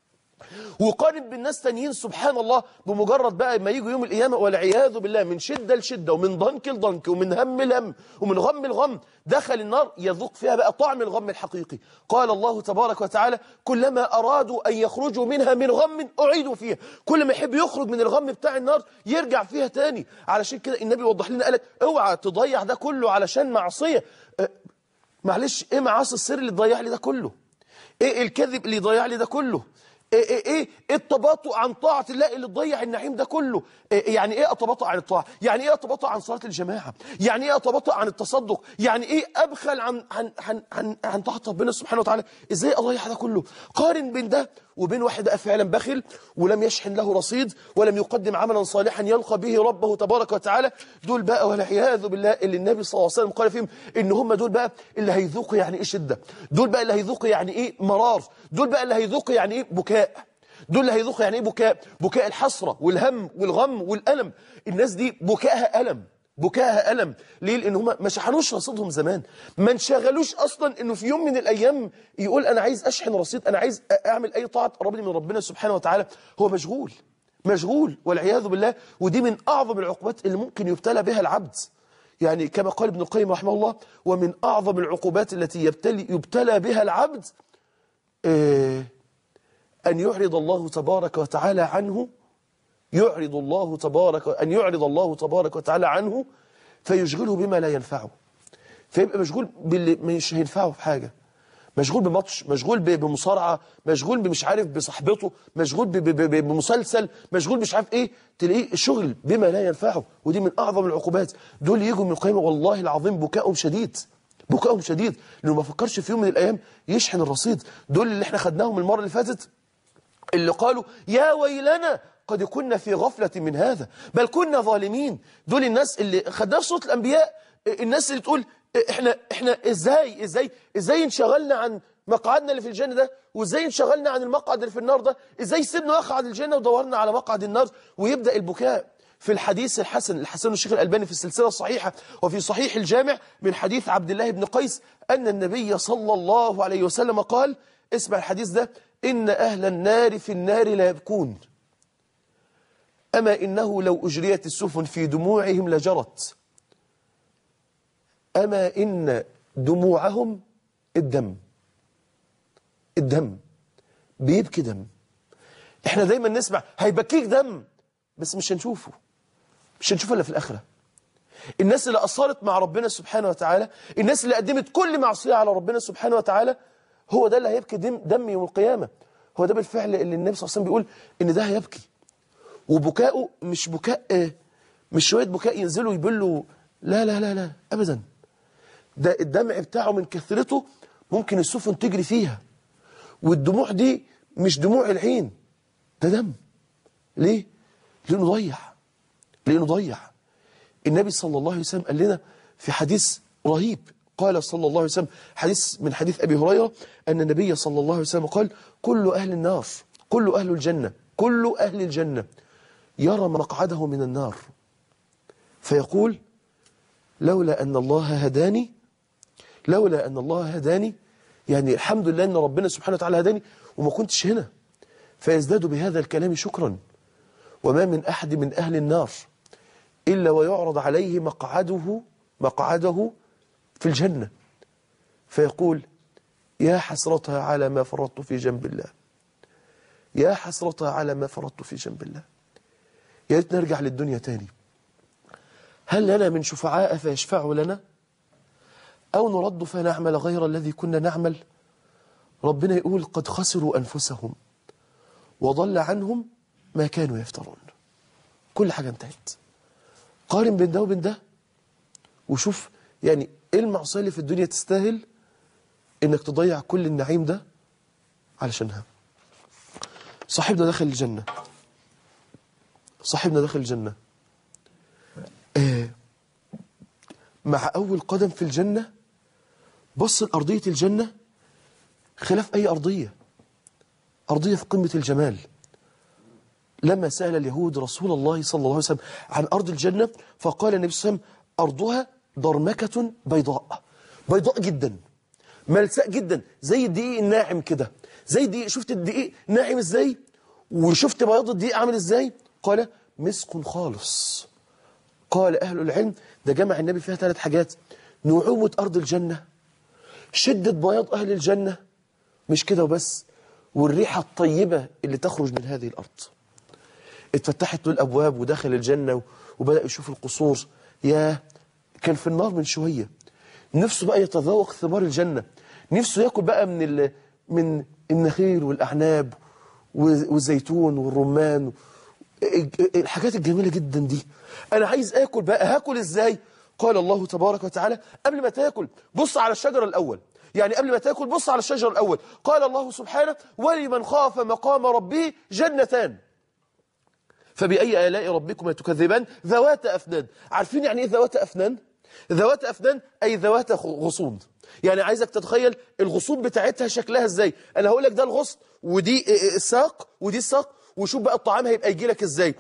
Speaker 1: وقارن بالناس تانيين سبحان الله بمجرد بقى ما يجوا يوم القيامة والعياذ بالله من شدة لشدة ومن ضنك لضنك ومن هم لهم ومن غم لغم دخل النار يذوق فيها بقى طعم الغم الحقيقي قال الله تبارك وتعالى كلما أرادوا أن يخرجوا منها من غم أعيدوا فيها كل ما يحب يخرج من الغم بتاع النار يرجع فيها تاني علشان كده النبي وضح لنا قالك اوعى تضيع ده كله علشان معصية معلش ايه معاصي السر اللي ضيع لي ده كله ايه الكذب اللي ضيع لي ده كله ايه ايه ايه إيه التباطؤ عن طاعة الله اللي ضيع النعيم ده كله إيه يعني ايه اتباطؤ عن الطاعة يعني ايه اتباطؤ عن صلاة الجماعة يعني ايه اتباطؤ عن التصدق يعني ايه ابخل عن عن عن عن, عن طاعة ربنا سبحانه وتعالى ازاي اضيع ده كله قارن بين ده وبين واحد بقى فعلا بخل ولم يشحن له رصيد ولم يقدم عملا صالحا يلقى به ربه تبارك وتعالى دول بقى والعياذ بالله اللي النبي صلى الله عليه وسلم قال فيهم ان هم دول بقى اللي هيذوقوا يعني ايه شده دول بقى اللي هيذوقوا يعني ايه مرار دول بقى اللي هيذوقوا يعني ايه بكاء دول اللي هيذوقوا يعني ايه بكاء بكاء الحسره والهم والغم والالم الناس دي بكائها الم بكائها ألم ليه لأن هم ما شحنوش رصيدهم زمان ما انشغلوش أصلا أنه في يوم من الأيام يقول أنا عايز أشحن رصيد أنا عايز أعمل أي طاعة تقربني من ربنا سبحانه وتعالى هو مشغول مشغول والعياذ بالله ودي من أعظم العقوبات اللي ممكن يبتلى بها العبد يعني كما قال ابن القيم رحمه الله ومن أعظم العقوبات التي يبتلي, يبتلى بها العبد آه أن يعرض الله تبارك وتعالى عنه يعرض الله تبارك أن يعرض الله تبارك وتعالى عنه فيشغله بما لا ينفعه فيبقى مشغول باللي مش هينفعه في حاجة مشغول بماتش مشغول بمصارعة مشغول بمش عارف بصحبته مشغول بمسلسل مشغول مش عارف ايه تلاقيه شغل بما لا ينفعه ودي من أعظم العقوبات دول يجوا من القيامة والله العظيم بكائهم شديد بكائهم شديد لأنه ما فكرش في يوم من الأيام يشحن الرصيد دول اللي احنا خدناهم المرة اللي فاتت اللي قالوا يا ويلنا قد كنا في غفلة من هذا بل كنا ظالمين دول الناس اللي خدناها في صوت الأنبياء الناس اللي تقول احنا احنا ازاي ازاي ازاي انشغلنا عن مقعدنا اللي في الجنة ده وازاي انشغلنا عن المقعد اللي في النار ده ازاي سيبنا مقعد الجنة ودورنا على مقعد النار ويبدأ البكاء في الحديث الحسن الحسن الشيخ الألباني في السلسلة الصحيحة وفي صحيح الجامع من حديث عبد الله بن قيس أن النبي صلى الله عليه وسلم قال اسمع الحديث ده إن أهل النار في النار لا يبكون أما إنه لو أجريت السفن في دموعهم لجرت أما إن دموعهم الدم الدم بيبكي دم احنا دايما نسمع هيبكيك دم بس مش هنشوفه مش هنشوفه إلا في الآخرة الناس اللي أصارت مع ربنا سبحانه وتعالى الناس اللي قدمت كل معصية على ربنا سبحانه وتعالى هو ده اللي هيبكي دم, دم يوم القيامة هو ده بالفعل اللي النبي صلى الله عليه وسلم بيقول إن ده هيبكي وبكاؤه مش بكاء مش شوية بكاء ينزلوا يبلوا لا لا لا لا أبدا ده الدمع بتاعه من كثرته ممكن السفن تجري فيها والدموع دي مش دموع العين ده دم ليه؟ لأنه ضيع لأنه ضيع النبي صلى الله عليه وسلم قال لنا في حديث رهيب قال صلى الله عليه وسلم حديث من حديث أبي هريرة أن النبي صلى الله عليه وسلم قال كل أهل النار كل أهل الجنة كل أهل الجنة يرى مقعده من النار فيقول لولا أن الله هداني لولا أن الله هداني يعني الحمد لله أن ربنا سبحانه وتعالى هداني وما كنتش هنا فيزداد بهذا الكلام شكرا وما من أحد من أهل النار إلا ويعرض عليه مقعده مقعده في الجنة فيقول يا حسرتها على ما فرطت في جنب الله يا حسرتها على ما فرطت في جنب الله يا ريت نرجع للدنيا تاني هل لنا من شفعاء فيشفعوا لنا أو نرد فنعمل غير الذي كنا نعمل ربنا يقول قد خسروا أنفسهم وضل عنهم ما كانوا يفترون كل حاجة انتهت قارن بين ده وبين ده وشوف يعني ايه المعصية اللي في الدنيا تستاهل انك تضيع كل النعيم ده علشانها صاحبنا دخل الجنة صاحبنا دخل الجنة آه مع أول قدم في الجنة بص لأرضية الجنة خلاف أي أرضية أرضية في قمة الجمال لما سأل اليهود رسول الله صلى الله عليه وسلم عن أرض الجنة فقال النبي صلى الله عليه وسلم أرضها ضرمكة بيضاء بيضاء جدا ملساء جدا زي الدقيق الناعم كده زي الدقيق شفت الدقيق ناعم ازاي وشفت بياض الدقيق عامل ازاي قال مسك خالص قال أهل العلم ده جمع النبي فيها ثلاث حاجات نعومة أرض الجنة شدة بياض أهل الجنة مش كده وبس والريحة الطيبة اللي تخرج من هذه الأرض اتفتحت له الأبواب ودخل الجنة وبدأ يشوف القصور يا كان في النار من شوية نفسه بقى يتذوق ثمار الجنة نفسه ياكل بقى من ال... من النخيل والأعناب والزيتون والرمان الحاجات الجميلة جدا دي أنا عايز آكل بقى هاكل إزاي قال الله تبارك وتعالى قبل ما تاكل بص على الشجرة الأول يعني قبل ما تاكل بص على الشجرة الأول قال الله سبحانه ولمن خاف مقام ربه جنتان فبأي آلاء ربكما تكذبان ذوات أفنان عارفين يعني إيه ذوات أفنان ذوات أفنان أي ذوات غصون يعني عايزك تتخيل الغصون بتاعتها شكلها ازاي انا هقول لك ده الغصن ودي الساق ودي الساق وشوف بقى الطعام هيبقى يجي لك ازاي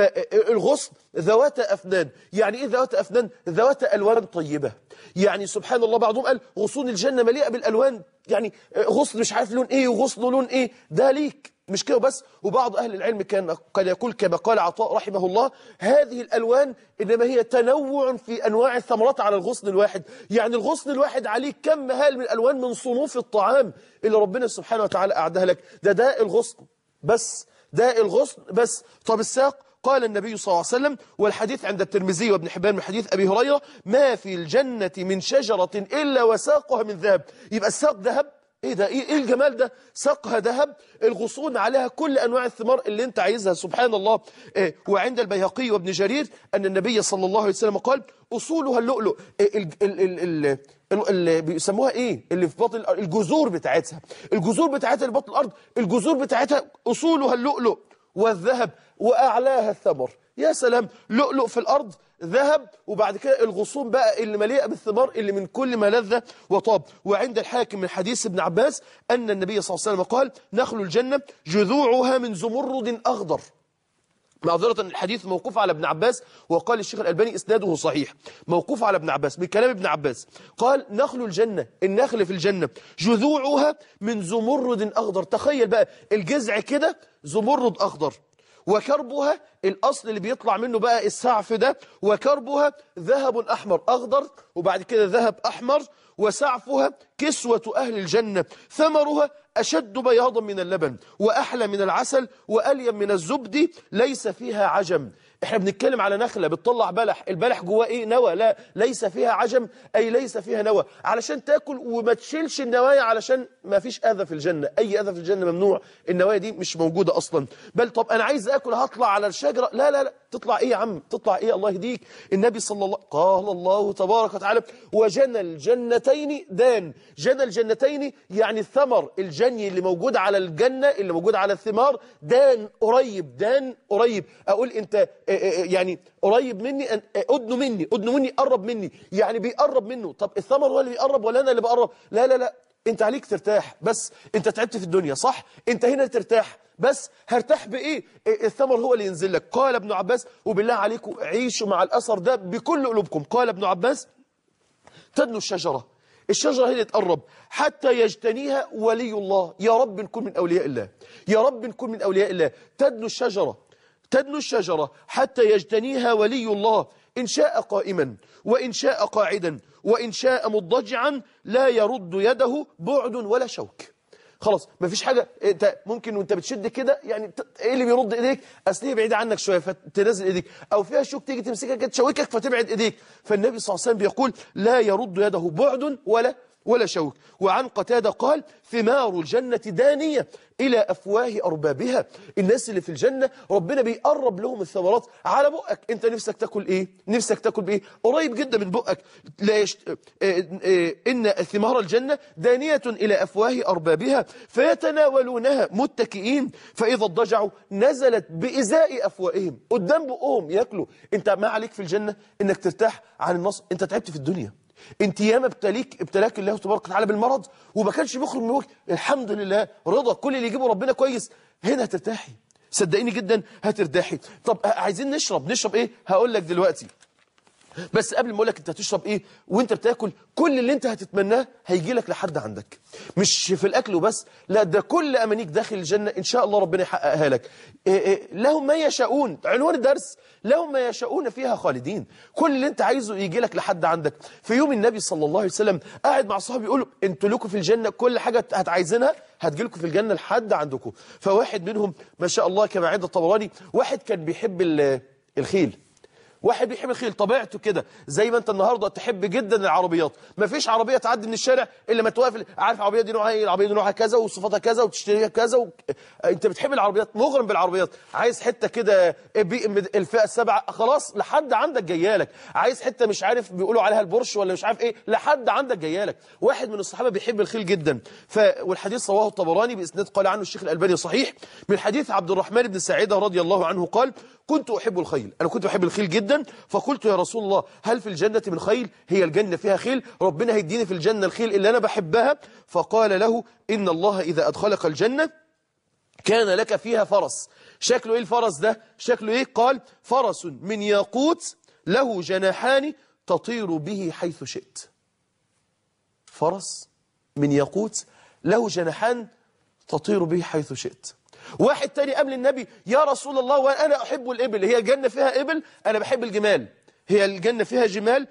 Speaker 1: فالغصن ذوات افنان يعني ايه ذوات افنان ذوات الوان طيبه يعني سبحان الله بعضهم قال غصون الجنه مليئه بالالوان يعني غصن مش عارف لون ايه وغصن لون ايه ده ليك مش كده بس وبعض أهل العلم كان قد يقول كما قال عطاء رحمه الله هذه الألوان إنما هي تنوع في أنواع الثمرات على الغصن الواحد يعني الغصن الواحد عليه كم هال من الألوان من صنوف الطعام اللي ربنا سبحانه وتعالى أعدها لك ده ده الغصن بس ده الغصن بس طب الساق قال النبي صلى الله عليه وسلم والحديث عند الترمذي وابن حبان من حديث أبي هريرة ما في الجنة من شجرة إلا وساقها من ذهب يبقى الساق ذهب ايه ده ايه, إيه الجمال ده ساقها ذهب الغصون عليها كل انواع الثمار اللي انت عايزها سبحان الله إيه وعند البيهقي وابن جرير ان النبي صلى الله عليه وسلم قال اصولها اللؤلؤ إيه ال ال ال ال اللي بيسموها ايه اللي في بطن الارض الجذور بتاعتها الجذور بتاعتها اللي في بطن الارض الجذور بتاعتها اصولها اللؤلؤ والذهب واعلاها الثمر يا سلام لؤلؤ في الارض ذهب وبعد كده الغصون بقى اللي مليئه بالثمار اللي من كل ما لذ وطاب وعند الحاكم من حديث ابن عباس أن النبي صلى الله عليه وسلم قال نخل الجنة جذوعها من زمرد أخضر معذرة الحديث موقوف على ابن عباس وقال الشيخ الألباني إسناده صحيح موقوف على ابن عباس من كلام ابن عباس قال نخل الجنة النخل في الجنة جذوعها من زمرد أخضر تخيل بقى الجذع كده زمرد أخضر وكربها الأصل اللي بيطلع منه بقى السعف ده وكربها ذهب أحمر أخضر وبعد كده ذهب أحمر وسعفها كسوة أهل الجنة ثمرها أشد بياضا من اللبن وأحلى من العسل وأليم من الزبد ليس فيها عجم احنا بنتكلم على نخلة بتطلع بلح البلح جواه ايه نوى لا ليس فيها عجم اي ليس فيها نوى علشان تاكل وما تشيلش النوايا علشان ما فيش اذى في الجنة اي اذى في الجنة ممنوع النوايا دي مش موجودة اصلا بل طب انا عايز اكل هطلع على الشجرة لا لا لا تطلع ايه يا عم تطلع ايه الله يهديك النبي صلى الله قال الله تبارك وتعالى وجنى الجنتين دان جنى الجنتين يعني الثمر الجني اللي موجود على الجنة اللي موجود على الثمار دان قريب دان قريب اقول انت يعني قريب مني ادنوا مني ادنوا مني قرب مني يعني بيقرب منه طب الثمر هو اللي بيقرب ولا انا اللي بقرب لا لا لا انت عليك ترتاح بس انت تعبت في الدنيا صح انت هنا ترتاح بس هرتاح بايه الثمر هو اللي ينزل لك قال ابن عباس وبالله عليكم عيشوا مع الاثر ده بكل قلوبكم قال ابن عباس تدنو الشجره الشجرة هي اللي تقرب حتى يجتنيها ولي الله يا رب نكون من أولياء الله يا رب نكون من أولياء الله تدنو الشجرة تدنو الشجرة حتى يجتنيها ولي الله إن شاء قائما وإن شاء قاعدا وإن شاء مضجعا لا يرد يده بعد ولا شوك خلاص مفيش حاجة انت ممكن وانت بتشد كده يعني ايه اللي بيرد ايديك اصل هي بعيده عنك شويه فتنزل ايديك او فيها شوك تيجي تمسكها كده تشوكك فتبعد ايديك فالنبي صلى الله عليه وسلم بيقول لا يرد يده بعد ولا ولا شوك وعن قتادة قال ثمار الجنة دانية إلى أفواه أربابها الناس اللي في الجنة ربنا بيقرب لهم الثمرات على بقك أنت نفسك تاكل إيه نفسك تاكل بإيه قريب جدا من بقك لا يشت... آه آه إن ثمار الجنة دانية إلى أفواه أربابها فيتناولونها متكئين فإذا اضطجعوا نزلت بإزاء أفواههم قدام بقهم ياكلوا أنت ما عليك في الجنة إنك ترتاح عن النص أنت تعبت في الدنيا انت ياما ابتليك ابتلاك الله تبارك وتعالى بالمرض وما كانش بيخرج من وجه الحمد لله رضا كل اللي يجيبه ربنا كويس هنا هترتاحي صدقيني جدا هترتاحي طب عايزين نشرب نشرب ايه هقول لك دلوقتي بس قبل ما اقول لك انت هتشرب ايه وانت بتاكل كل اللي انت هتتمناه هيجي لك لحد عندك مش في الاكل وبس لا ده كل امانيك داخل الجنه ان شاء الله ربنا يحققها لك إيه إيه لهم ما يشاءون عنوان الدرس لهم ما يشاءون فيها خالدين كل اللي انت عايزه يجي لك لحد عندك في يوم النبي صلى الله عليه وسلم قاعد مع صحابه يقول انتوا لكم في الجنه كل حاجه هتعايزينها هتجي لكم في الجنه لحد عندكم فواحد منهم ما شاء الله كما عند الطبراني واحد كان بيحب الخيل واحد بيحب الخيل طبيعته كده زي ما انت النهارده تحب جدا العربيات ما فيش عربيه تعدي من الشارع الا ما توقف عارف العربيه دي نوعها ايه العربيه دي نوعها كذا وصفاتها كذا وتشتريها كذا و... انت بتحب العربيات مغرم بالعربيات عايز حته كده بي ام الفئه السبعه خلاص لحد عندك جايالك عايز حته مش عارف بيقولوا عليها البورش ولا مش عارف ايه لحد عندك جايالك واحد من الصحابه بيحب الخيل جدا ف والحديث رواه الطبراني باسناد قال عنه الشيخ الالباني صحيح من حديث عبد الرحمن بن سعيده رضي الله عنه قال كنت احب الخيل انا كنت بحب الخيل جدا فقلت يا رسول الله هل في الجنه من خيل هي الجنه فيها خيل ربنا هيديني في الجنه الخيل اللي انا بحبها فقال له ان الله اذا ادخلك الجنه كان لك فيها فرس شكله ايه الفرس ده شكله ايه قال فرس من ياقوت له جناحان تطير به حيث شئت فرس من ياقوت له جناحان تطير به حيث شئت واحد تاني قبل النبي يا رسول الله وانا احب الابل هي الجنه فيها ابل انا بحب الجمال هي الجنة فيها جمال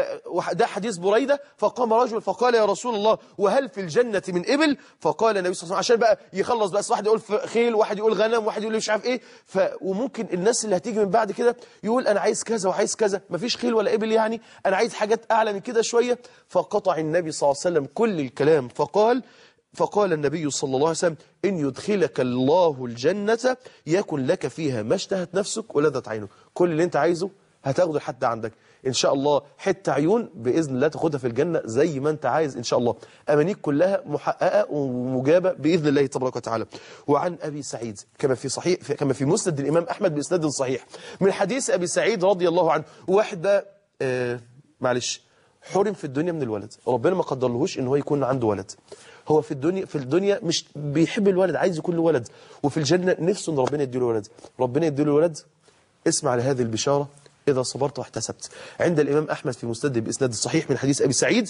Speaker 1: فده حديث بريدة فقام رجل فقال يا رسول الله وهل في الجنة من إبل فقال النبي صلى الله عليه وسلم عشان بقى يخلص بس واحد يقول خيل واحد يقول غنم واحد يقول مش عارف إيه ف وممكن الناس اللي هتيجي من بعد كده يقول أنا عايز كذا وعايز كذا مفيش خيل ولا إبل يعني أنا عايز حاجات أعلى من كده شوية فقطع النبي صلى الله عليه وسلم كل الكلام فقال فقال النبي صلى الله عليه وسلم إن يدخلك الله الجنة يكن لك فيها ما اشتهت نفسك ولذت عينك كل اللي انت عايزه هتاخده لحد عندك إن شاء الله حتة عيون بإذن الله تاخدها في الجنة زي ما أنت عايز إن شاء الله أمانيك كلها محققة ومجابة بإذن الله تبارك وتعالى وعن أبي سعيد كما في صحيح كما في مسند الإمام أحمد بإسناد صحيح من حديث أبي سعيد رضي الله عنه واحد ده آه معلش حرم في الدنيا من الولد ربنا ما قدرلهوش ان هو يكون عنده ولد هو في الدنيا في الدنيا مش بيحب الولد عايز يكون له ولد وفي الجنة نفسه ان ربنا يديله ولد ربنا يديله ولد اسمع لهذه البشارة إذا صبرت واحتسبت عند الإمام أحمد في مسند بإسناد الصحيح من حديث أبي سعيد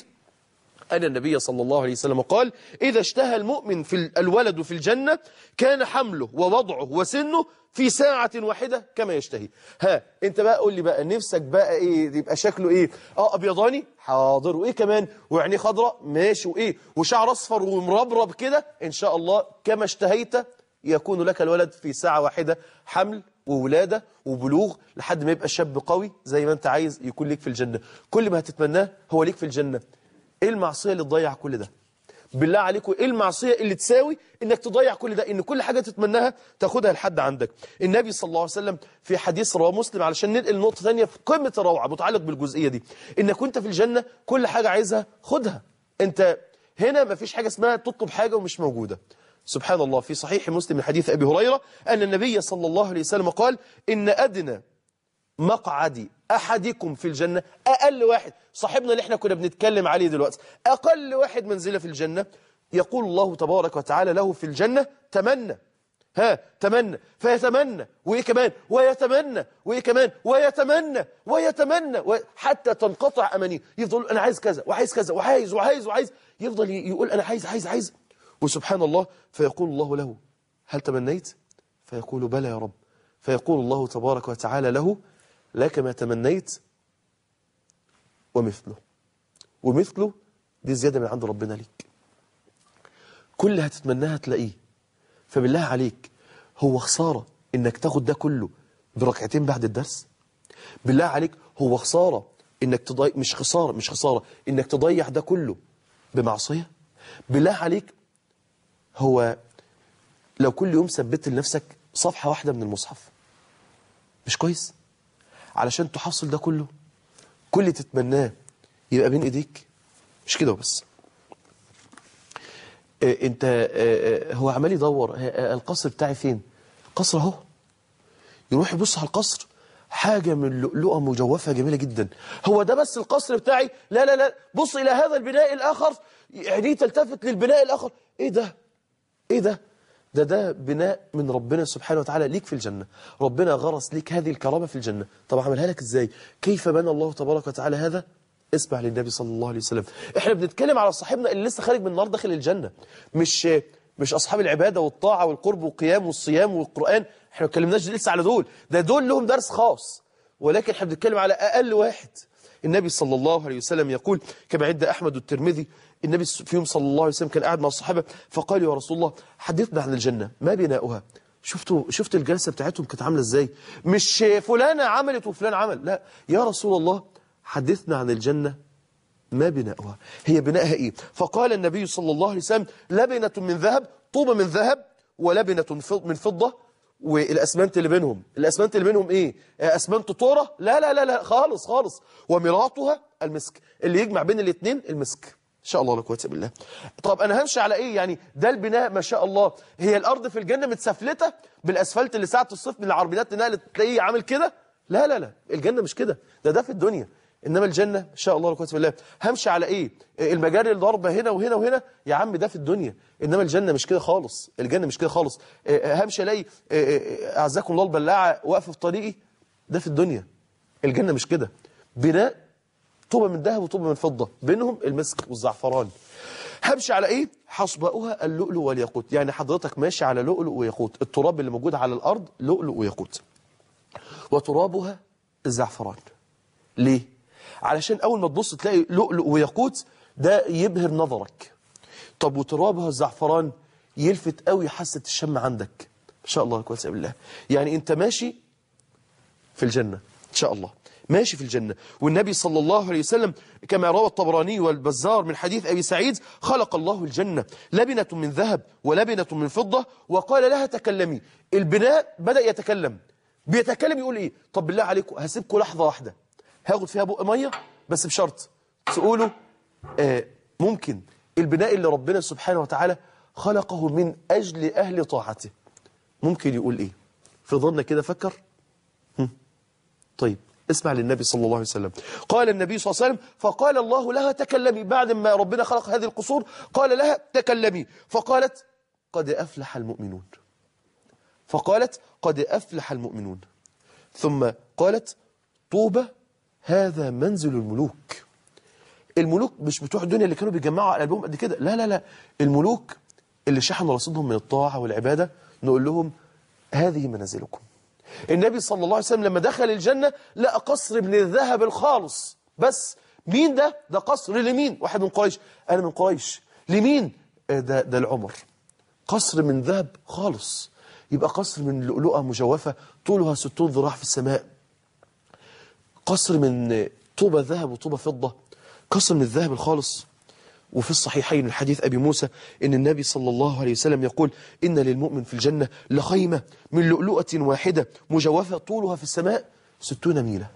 Speaker 1: أن النبي صلى الله عليه وسلم قال إذا اشتهى المؤمن في الولد في الجنة كان حمله ووضعه وسنه في ساعة واحدة كما يشتهي ها انت بقى قول لي بقى نفسك بقى ايه يبقى شكله ايه اه ابيضاني حاضر وايه كمان وعينيه خضراء ماشي وايه وشعر اصفر ومربرب كده ان شاء الله كما اشتهيت يكون لك الولد في ساعة واحدة حمل وولادة وبلوغ لحد ما يبقى شاب قوي زي ما انت عايز يكون ليك في الجنة كل ما هتتمناه هو ليك في الجنة ايه المعصية اللي تضيع كل ده بالله عليكم ايه المعصية اللي تساوي انك تضيع كل ده ان كل حاجة تتمناها تاخدها لحد عندك النبي صلى الله عليه وسلم في حديث رواه مسلم علشان ننقل نقطة ثانية في قمة الروعة متعلق بالجزئية دي انك وانت في الجنة كل حاجة عايزها خدها انت هنا ما فيش حاجة اسمها تطلب حاجة ومش موجودة سبحان الله في صحيح مسلم من حديث أبي هريرة أن النبي صلى الله عليه وسلم قال إن أدنى مقعد أحدكم في الجنة أقل واحد صاحبنا اللي احنا كنا بنتكلم عليه دلوقتي أقل واحد منزلة في الجنة يقول الله تبارك وتعالى له في الجنة تمنى ها تمنى فيتمنى وإيه كمان ويتمنى وإيه كمان ويتمنى ويتمنى حتى تنقطع أمانيه يفضل أنا عايز كذا وعايز كذا وعايز وعايز وعايز يفضل يقول أنا عايز عايز عايز وسبحان الله فيقول الله له هل تمنيت فيقول بلى يا رب فيقول الله تبارك وتعالى له لك ما تمنيت ومثله ومثله دي زيادة من عند ربنا ليك كل هتتمناها تلاقيه فبالله عليك هو خسارة انك تاخد ده كله بركعتين بعد الدرس بالله عليك هو خسارة انك تضيع مش خسارة مش خسارة انك تضيع ده كله بمعصية بالله عليك هو لو كل يوم ثبت لنفسك صفحة واحدة من المصحف مش كويس علشان تحصل ده كله كل اللي تتمناه يبقى بين ايديك مش كده وبس اه انت اه هو عمال يدور اه القصر بتاعي فين القصر اهو يروح يبص على القصر حاجة من لؤلؤة مجوفة جميلة جدا هو ده بس القصر بتاعي لا لا لا بص إلى هذا البناء الآخر عينيه تلتفت للبناء الآخر إيه ده إيه ده ده ده بناء من ربنا سبحانه وتعالى ليك في الجنة ربنا غرس ليك هذه الكرامة في الجنة طب عملها لك إزاي كيف بنى الله تبارك وتعالى هذا اسمع للنبي صلى الله عليه وسلم احنا بنتكلم على صاحبنا اللي لسه خارج من النار داخل الجنة مش مش أصحاب العبادة والطاعة والقرب والقيام والصيام والقرآن احنا ما اتكلمناش لسه على دول ده دول لهم درس خاص ولكن احنا بنتكلم على أقل واحد النبي صلى الله عليه وسلم يقول كما عند أحمد الترمذي النبي في يوم صلى الله عليه وسلم كان قاعد مع الصحابة فقال يا رسول الله حدثنا عن الجنة ما بناؤها شفتوا شفت الجلسة بتاعتهم كانت عاملة ازاي مش فلانة عملت وفلان عمل لا يا رسول الله حدثنا عن الجنة ما بناؤها هي بناءها ايه فقال النبي صلى الله عليه وسلم لبنة من ذهب طوبة من ذهب ولبنة من فضة والاسمنت اللي بينهم الاسمنت اللي بينهم ايه اسمنت طورة لا لا لا لا خالص خالص ومراطها المسك اللي يجمع بين الاثنين المسك ان شاء الله لا قوه بالله طب انا همشي على ايه يعني ده البناء ما شاء الله هي الارض في الجنه متسفلته بالاسفلت اللي ساعه الصيف من العربيات نقلت تلاقيه عامل كده لا لا لا الجنه مش كده ده ده في الدنيا انما الجنه ان شاء الله لا قوه بالله همشي على ايه المجاري الضربه هنا وهنا وهنا يا عم ده في الدنيا انما الجنه مش كده خالص الجنه مش كده خالص همشي الاقي اعزكم الله البلاعه واقفه في طريقي ده في الدنيا الجنه مش كده بناء طوبة من ذهب وطوبة من فضة بينهم المسك والزعفران همشي على ايه حصباؤها اللؤلؤ والياقوت يعني حضرتك ماشي على لؤلؤ وياقوت التراب اللي موجود على الارض لؤلؤ وياقوت وترابها الزعفران ليه علشان اول ما تبص تلاقي لؤلؤ وياقوت ده يبهر نظرك طب وترابها الزعفران يلفت قوي حاسه الشم عندك ان شاء الله كويس بالله يعني انت ماشي في الجنه ان شاء الله ماشي في الجنة والنبي صلى الله عليه وسلم كما روى الطبراني والبزار من حديث أبي سعيد خلق الله الجنة لبنة من ذهب ولبنة من فضة وقال لها تكلمي البناء بدأ يتكلم بيتكلم يقول إيه طب بالله عليكم هسيبكم لحظة واحدة هاخد فيها بق مية بس بشرط تقولوا آه ممكن البناء اللي ربنا سبحانه وتعالى خلقه من أجل أهل طاعته ممكن يقول إيه في ظننا كده فكر هم. طيب اسمع للنبي صلى الله عليه وسلم قال النبي صلى الله عليه وسلم فقال الله لها تكلمي بعد ما ربنا خلق هذه القصور قال لها تكلمي فقالت قد أفلح المؤمنون فقالت قد أفلح المؤمنون ثم قالت طوبى هذا منزل الملوك الملوك مش بتوع الدنيا اللي كانوا بيجمعوا على قلبهم قد كده لا لا لا الملوك اللي شحنوا رصيدهم من الطاعة والعبادة نقول لهم هذه منازلكم النبي صلى الله عليه وسلم لما دخل الجنة لقى قصر من الذهب الخالص بس مين ده؟ ده قصر لمين؟ واحد من قريش أنا من قريش لمين؟ ده, ده العمر قصر من ذهب خالص يبقى قصر من لؤلؤة مجوفة طولها 60 ذراع في السماء قصر من طوبة ذهب وطوبة فضة قصر من الذهب الخالص وفي الصحيحين من حديث أبي موسى إن النبي صلى الله عليه وسلم يقول إن للمؤمن في الجنة لخيمة من لؤلؤة واحدة مجوفة طولها في السماء ستون ميلة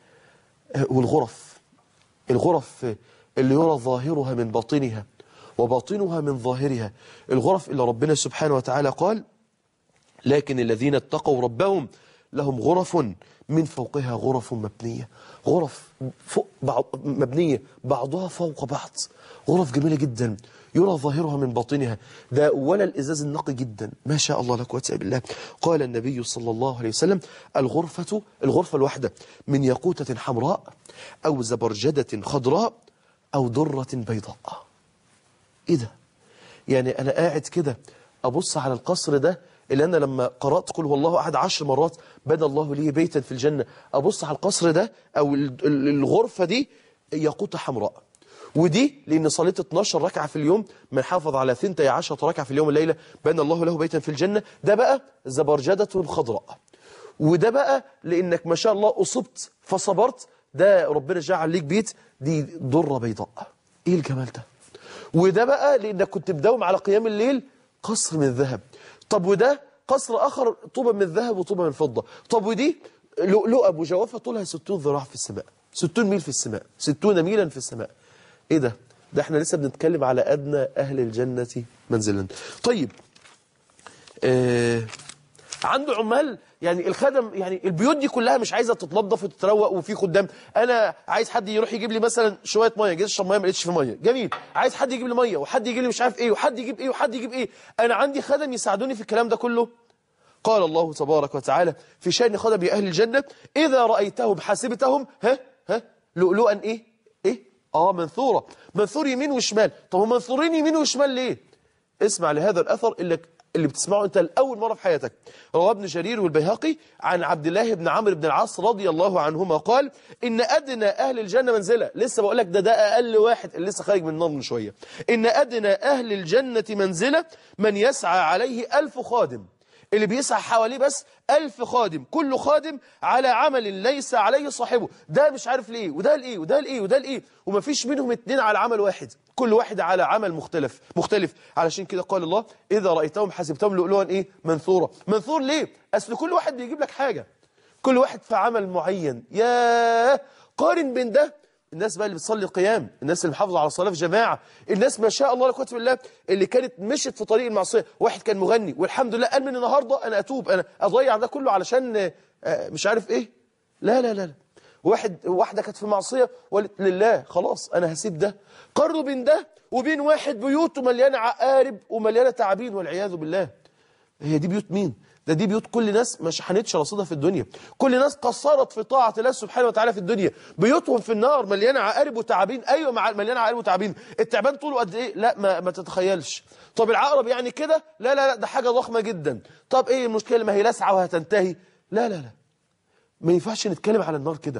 Speaker 1: والغرف الغرف اللي يرى ظاهرها من باطنها وباطنها من ظاهرها الغرف اللي ربنا سبحانه وتعالى قال لكن الذين اتقوا ربهم لهم غرف من فوقها غرف مبنية غرف فوق بعض مبنية بعضها فوق بعض غرف جميلة جدا يرى ظاهرها من باطنها ده ولا الإزاز النقي جدا ما شاء الله لا قوه الا بالله قال النبي صلى الله عليه وسلم الغرفة الغرفة الواحدة من ياقوتة حمراء أو زبرجدة خضراء أو درة بيضاء إيه ده يعني أنا قاعد كده أبص على القصر ده اللي أنا لما قرأت قل هو الله أحد عشر مرات بنى الله لي بيتا في الجنة أبص على القصر ده أو الغرفة دي ياقوتة حمراء ودي لأن صليت 12 ركعة في اليوم من حافظ على 12 ركعة في اليوم الليلة بنى الله له بيتا في الجنة ده بقى زبرجدة خضراء وده بقى لأنك ما شاء الله أصبت فصبرت ده ربنا جعل ليك بيت دي ضرة بيضاء إيه الجمال ده وده بقى لأنك كنت بداوم على قيام الليل قصر من ذهب طب وده قصر آخر طوبة من ذهب وطوبة من فضة طب ودي لؤلؤة مجوفة طولها 60 ذراع في السماء 60 ميل في السماء 60 ميلا في السماء ايه ده ده احنا لسه بنتكلم على ادنى اهل الجنة منزلا طيب آه عنده عمال يعني الخدم يعني البيوت دي كلها مش عايزه تتنظف وتتروق وفي خدام انا عايز حد يروح يجيب لي مثلا شويه ميه جيت اشرب ميه ما لقيتش في ميه جميل عايز حد يجيب لي ميه وحد يجيب لي مش عارف ايه وحد يجيب ايه وحد يجيب ايه انا عندي خدم يساعدوني في الكلام ده كله قال الله تبارك وتعالى في شأن خدم اهل الجنه اذا رايتهم حاسبتهم ها ها لؤلؤا ايه ايه اه منثوره منثور يمين وشمال طب هم منثورين يمين وشمال ليه اسمع لهذا الاثر اللي اللي بتسمعه انت لاول مره في حياتك رواه ابن جرير والبيهقي عن عبد الله بن عمرو بن العاص رضي الله عنهما قال ان ادنى اهل الجنه منزله لسه بقول لك ده ده اقل واحد اللي لسه خارج من النار من شويه ان ادنى اهل الجنه منزله من يسعى عليه ألف خادم اللي بيسعى حواليه بس ألف خادم كل خادم على عمل ليس عليه صاحبه ده مش عارف ليه وده لإيه وده لإيه وده لإيه ومفيش منهم اتنين على عمل واحد كل واحد على عمل مختلف مختلف علشان كده قال الله إذا رأيتهم حسبتهم لؤلؤا إيه منثورا منثور ليه أصل كل واحد بيجيب لك حاجة كل واحد في عمل معين ياه قارن بين ده الناس بقى اللي بتصلي قيام الناس اللي محافظه على الصلاه في جماعه الناس ما شاء الله لا قوه الا بالله اللي كانت مشت في طريق المعصيه واحد كان مغني والحمد لله قال من النهارده انا اتوب انا اضيع ده كله علشان آه، مش عارف ايه لا لا لا لا واحد واحده كانت في معصيه وقالت لله خلاص انا هسيب ده قارنوا بين ده وبين واحد بيوته مليانه عقارب ومليانه تعابين والعياذ بالله هي دي بيوت مين ده دي بيوت كل ناس ما شحنتش رصيدها في الدنيا كل ناس قصرت في طاعة الله سبحانه وتعالى في الدنيا بيوتهم في النار مليانة عقارب وتعابين أيوة مع- مليانة عقارب وتعابين التعبان طوله قد إيه لا ما, ما تتخيلش طب العقرب يعني كده لا لا لا ده حاجة ضخمة جدا طب إيه المشكلة ما هي لاسعة وهتنتهي لا لا لا ما ينفعش نتكلم على النار كده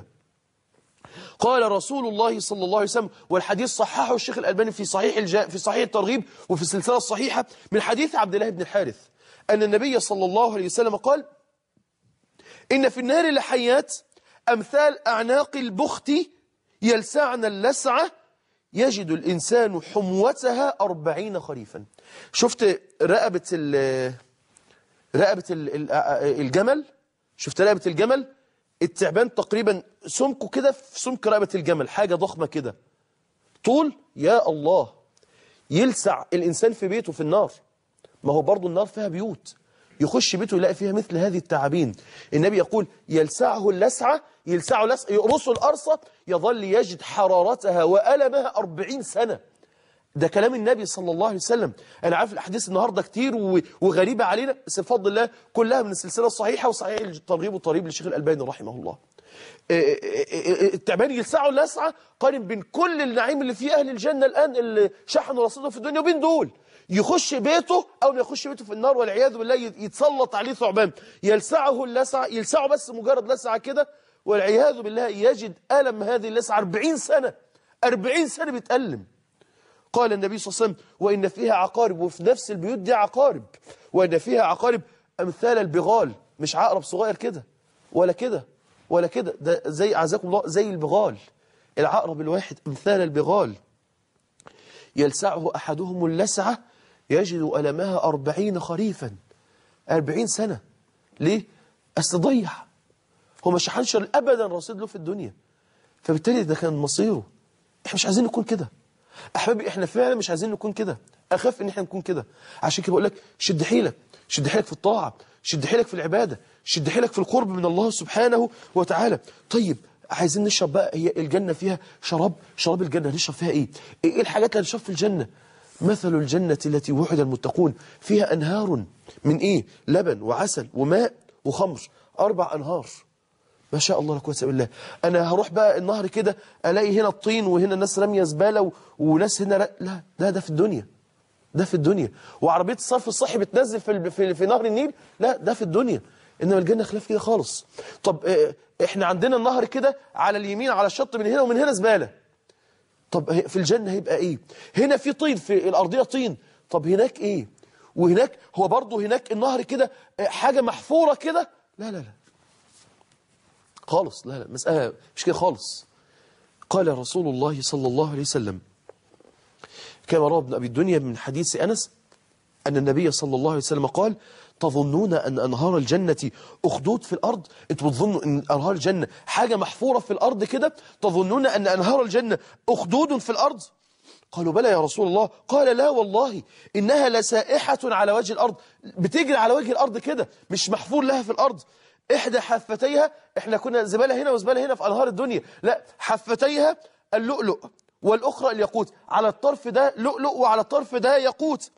Speaker 1: قال رسول الله صلى الله عليه وسلم والحديث صححه الشيخ الألباني في صحيح الجا في صحيح الترغيب وفي السلسلة الصحيحة من حديث عبد الله بن الحارث أن النبي صلى الله عليه وسلم قال إن في النار لحيات أمثال أعناق البخت يلسعن اللسعة يجد الإنسان حموتها أربعين خريفا شفت رقبة ال- رقبة ال- ال- الجمل شفت رقبة الجمل التعبان تقريبا سمكه كده في سمك رقبة الجمل حاجة ضخمة كده طول يا الله يلسع الإنسان في بيته في النار ما هو برضو النار فيها بيوت يخش بيته يلاقي فيها مثل هذه التعابين النبي يقول يلسعه اللسعة يلسعه لسعة يقرصه القرصة يظل يجد حرارتها وألمها أربعين سنة ده كلام النبي صلى الله عليه وسلم أنا عارف الأحاديث النهاردة كتير و- وغريبة علينا بس بفضل الله كلها من السلسلة الصحيحة وصحيح الترغيب والترهيب للشيخ الألباني رحمه الله إيه إيه إيه التعبان يلسعه اللسعة قارن بين كل النعيم اللي فيه أهل الجنة الآن اللي شحنوا رصيدهم في الدنيا وبين دول يخش بيته أو ما يخش بيته في النار والعياذ بالله يت- يتسلط عليه ثعبان يلسعه اللسعة يلسعه بس مجرد لسعة كده والعياذ بالله يجد ألم هذه اللسعة 40 سنة 40 سنة بيتألم قال النبي صلى الله عليه وسلم وإن فيها عقارب وفي نفس البيوت دي عقارب وإن فيها عقارب أمثال البغال مش عقرب صغير كده ولا كده ولا كده ده زي أعزكم الله زي البغال العقرب الواحد أمثال البغال يلسعه أحدهم اللسعة يجد ألمها أربعين خريفا أربعين سنة ليه؟ أصل ضيع هو ما شحنش أبدا رصيد له في الدنيا فبالتالي ده كان مصيره احنا مش عايزين نكون كده احبابي احنا فعلا مش عايزين نكون كده اخاف ان احنا نكون كده عشان كده بقول لك شد حيلك شد حيلك في الطاعه شد حيلك في العباده شد حيلك في القرب من الله سبحانه وتعالى طيب عايزين نشرب بقى هي الجنه فيها شراب شراب الجنه هنشرب فيها ايه ايه الحاجات اللي هنشرب في الجنه مثل الجنة التي وعد المتقون فيها أنهار من إيه لبن وعسل وماء وخمر أربع أنهار ما شاء الله لا قوه الا بالله انا هروح بقى النهر كده الاقي هنا الطين وهنا الناس راميه زباله و... وناس هنا لا لا ده ده في الدنيا ده في الدنيا وعربيه الصرف الصحي بتنزل في ال- في, في نهر النيل لا ده في الدنيا انما الجنه خلاف كده خالص طب آه، احنا عندنا النهر كده على اليمين على الشط من هنا ومن هنا زباله طب هي- في الجنه هيبقى ايه هنا في طين في الارضيه طين طب هناك ايه وهناك هو برضه هناك النهر كده آه، حاجه محفوره كده لا لا لا خالص لا لا مسألة مش كده خالص قال رسول الله صلى الله عليه وسلم كما روى ابن أبي الدنيا من حديث أنس أن النبي صلى الله عليه وسلم قال تظنون أن أنهار الجنة أخدود في الأرض أنتوا بتظنوا أن أنهار الجنة حاجة محفورة في الأرض كده تظنون أن أنهار الجنة أخدود في الأرض قالوا بلى يا رسول الله قال لا والله إنها لسائحة على وجه الأرض بتجري على وجه الأرض كده مش محفور لها في الأرض إحدى حفتيها إحنا كنا زبالة هنا وزبالة هنا في أنهار الدنيا لا حفتيها اللؤلؤ والأخرى الياقوت على الطرف ده لؤلؤ وعلى الطرف ده ياقوت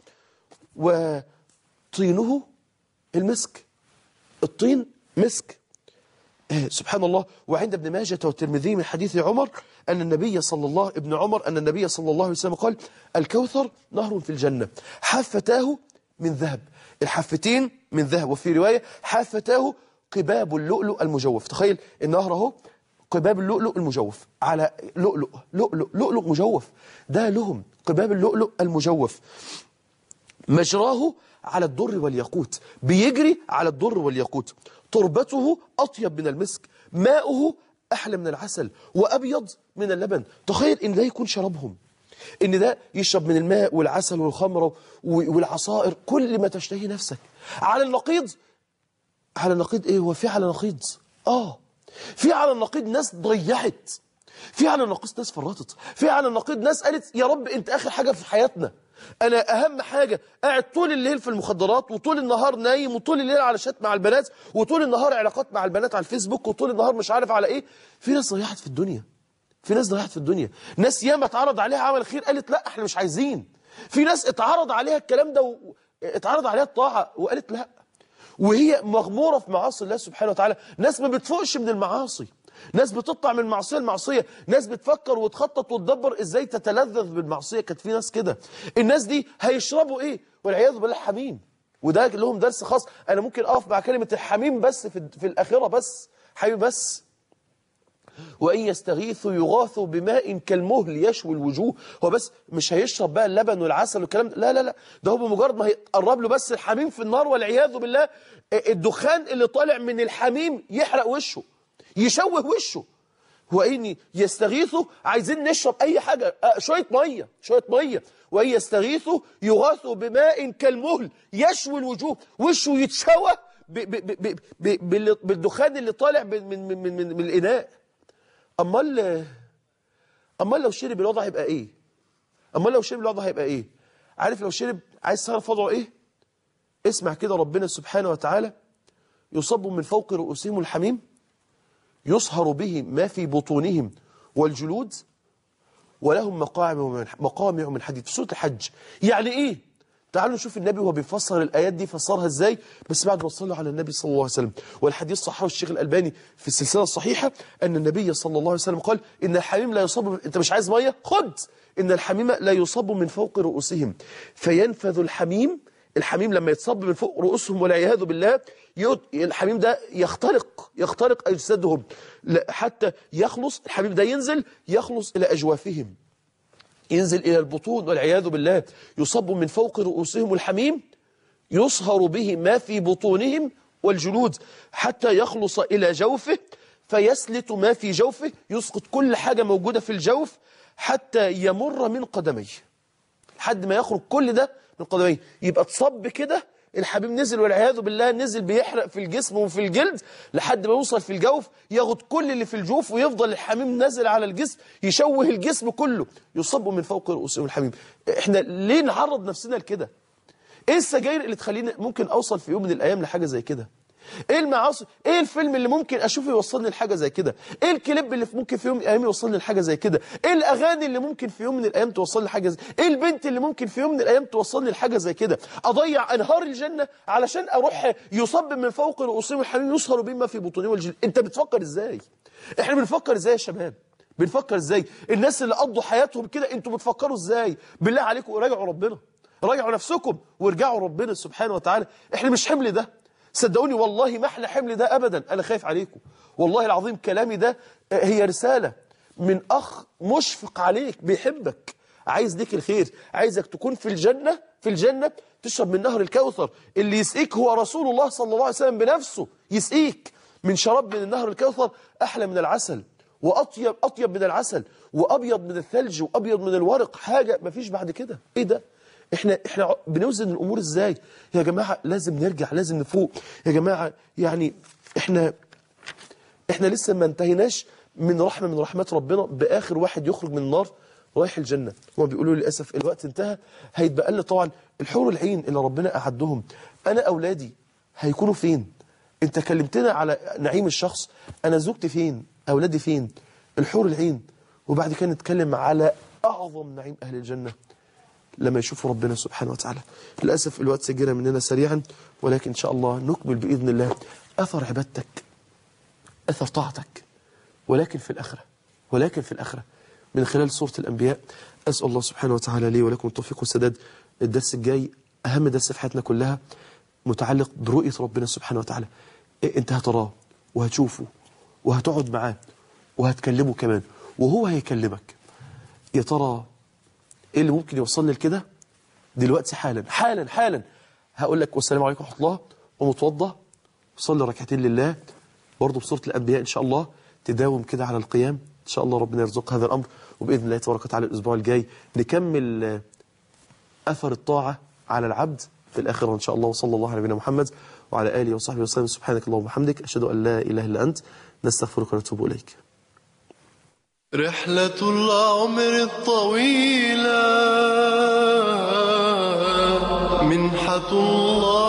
Speaker 1: وطينه المسك الطين مسك آه، سبحان الله وعند ابن ماجه والترمذي من حديث عمر أن النبي صلى الله ابن عمر أن النبي صلى الله عليه وسلم قال الكوثر نهر في الجنة حفتاه من ذهب الحفتين من ذهب وفي رواية حفتاه قباب اللؤلؤ المجوف تخيل النهر اهو قباب اللؤلؤ المجوف على لؤلؤ لؤلؤ لؤلؤ مجوف ده لهم قباب اللؤلؤ المجوف مجراه على الدر والياقوت بيجري على الدر والياقوت تربته أطيب من المسك ماؤه أحلى من العسل وأبيض من اللبن تخيل إن ده يكون شرابهم إن ده يشرب من الماء والعسل والخمر والعصائر كل ما تشتهي نفسك على النقيض على النقيض إيه هو في على نقيض آه في على النقيض ناس ضيعت في على النقيض ناس فرطت في على النقيض ناس قالت يا رب انت اخر حاجة في حياتنا انا اهم حاجة قاعد طول الليل في المخدرات وطول النهار نايم وطول الليل على شات مع البنات وطول النهار علاقات مع البنات على الفيسبوك وطول النهار مش عارف على ايه في ناس ضيعت في الدنيا في ناس ضيعت في الدنيا ناس ياما اتعرض عليها عمل خير قالت لا احنا مش عايزين في ناس اتعرض عليها الكلام ده و... اتعرض عليها الطاعة وقالت لا وهي مغمورة في معاصي الله سبحانه وتعالى ناس ما بتفوقش من المعاصي ناس بتطلع من معصية لمعصية ناس بتفكر وتخطط وتدبر ازاي تتلذذ بالمعصية كانت في ناس كده الناس دي هيشربوا ايه والعياذ بالله حميم وده لهم درس خاص انا ممكن اقف مع كلمة الحميم بس في, في الاخرة بس حبيبي بس وإن يستغيثوا يغاثوا بماء كالمهل يشوي الوجوه هو بس مش هيشرب بقى اللبن والعسل والكلام ده لا لا لا ده هو بمجرد ما هيقرب له بس الحميم في النار والعياذ بالله الدخان اللي طالع من الحميم يحرق وشه يشوه وشه وإن يستغيثوا عايزين نشرب أي حاجة شوية مية شوية مية وإن يستغيثوا يغاثوا بماء كالمهل يشوي الوجوه وشه يتشوى بالدخان اللي طالع من, من, من, من, من الإناء امال امال لو شرب الوضع هيبقى ايه امال لو شرب الوضع هيبقى ايه عارف لو شرب عايز تعرف وضعه ايه اسمع كده ربنا سبحانه وتعالى يصب من فوق رؤوسهم الحميم يصهر به ما في بطونهم والجلود ولهم مقامع من مقامع من حديد في سوره الحج يعني ايه تعالوا نشوف النبي وهو بيفسر الآيات دي فسرها ازاي بس بعد ما صلى على النبي صلى الله عليه وسلم والحديث صححه الشيخ الألباني في السلسلة الصحيحة أن النبي صلى الله عليه وسلم قال إن الحميم لا يصب أنت مش عايز مية خد إن الحميم لا يصب من فوق رؤوسهم فينفذ الحميم الحميم لما يتصب من فوق رؤوسهم والعياذ بالله الحميم ده يخترق يخترق أجسادهم حتى يخلص الحميم ده ينزل يخلص إلى أجوافهم ينزل إلى البطون والعياذ بالله يصب من فوق رؤوسهم الحميم يصهر به ما في بطونهم والجلود حتى يخلص إلى جوفه فيسلت ما في جوفه يسقط كل حاجة موجودة في الجوف حتى يمر من قدميه لحد ما يخرج كل ده من قدميه يبقى تصب كده الحبيب نزل والعياذ بالله نزل بيحرق في الجسم وفي الجلد لحد ما يوصل في الجوف ياخد كل اللي في الجوف ويفضل الحميم نازل على الجسم يشوه الجسم كله يصب من فوق رؤوسهم الحميم احنا ليه نعرض نفسنا لكده ايه السجاير اللي تخليني ممكن اوصل في يوم من الايام لحاجه زي كده ايه المعاصي ايه الفيلم اللي ممكن اشوفه يوصلني لحاجه زي كده ايه الكليب اللي ممكن في يوم من الايام يوصلني لحاجه زي كده ايه الاغاني اللي ممكن في يوم من الايام توصلني لحاجه زي ايه البنت اللي ممكن في يوم من الايام توصلني لحاجه زي كده اضيع انهار الجنه علشان اروح يصب من فوق رؤوسهم الحميم يسهر بما في بطونهم والجلد انت بتفكر ازاي احنا بنفكر ازاي يا شباب بنفكر ازاي الناس اللي قضوا حياتهم كده انتوا بتفكروا ازاي بالله عليكم راجعوا ربنا راجعوا نفسكم وارجعوا ربنا سبحانه وتعالى احنا مش حمل ده صدقوني والله ما احنا حمل ده ابدا انا خايف عليكم والله العظيم كلامي ده هي رسالة من اخ مشفق عليك بيحبك عايز ليك الخير عايزك تكون في الجنة في الجنة تشرب من نهر الكوثر اللي يسقيك هو رسول الله صلى الله عليه وسلم بنفسه يسقيك من شراب من النهر الكوثر احلى من العسل واطيب اطيب من العسل وابيض من الثلج وابيض من الورق حاجة مفيش بعد كده ايه ده احنا احنا بنوزن الامور ازاي يا جماعه لازم نرجع لازم نفوق يا جماعه يعني احنا احنا لسه ما انتهيناش من رحمه من رحمات ربنا باخر واحد يخرج من النار رايح الجنه هو بيقولوا للاسف الوقت انتهى هيتبقى لي طبعا الحور العين اللي ربنا اعدهم انا اولادي هيكونوا فين انت كلمتنا على نعيم الشخص انا زوجتي فين اولادي فين الحور العين وبعد كده نتكلم على اعظم نعيم اهل الجنه لما يشوفوا ربنا سبحانه وتعالى للأسف الوقت سجلنا مننا سريعا ولكن إن شاء الله نكمل بإذن الله أثر عبادتك أثر طاعتك ولكن في الآخرة ولكن في الآخرة من خلال سورة الأنبياء أسأل الله سبحانه وتعالى لي ولكم التوفيق والسداد الدرس الجاي أهم درس في حياتنا كلها متعلق برؤية ربنا سبحانه وتعالى إيه أنت هتراه وهتشوفه وهتقعد معاه وهتكلمه كمان وهو هيكلمك يا ترى ايه اللي ممكن يوصلني لكده دلوقتي حالا حالا حالا هقول لك والسلام عليكم ورحمه الله ومتوضى وصلي ركعتين لله برضه بصوره الانبياء ان شاء الله تداوم كده على القيام ان شاء الله ربنا يرزق هذا الامر وباذن الله تبارك وتعالى الاسبوع الجاي نكمل آه، اثر الطاعه على العبد في الاخره ان شاء الله وصلى الله على نبينا محمد وعلى اله وصحبه وسلم سبحانك اللهم وبحمدك اشهد ان لا اله الا انت نستغفرك ونتوب اليك
Speaker 2: رحلة العمر الطويلة منحة الله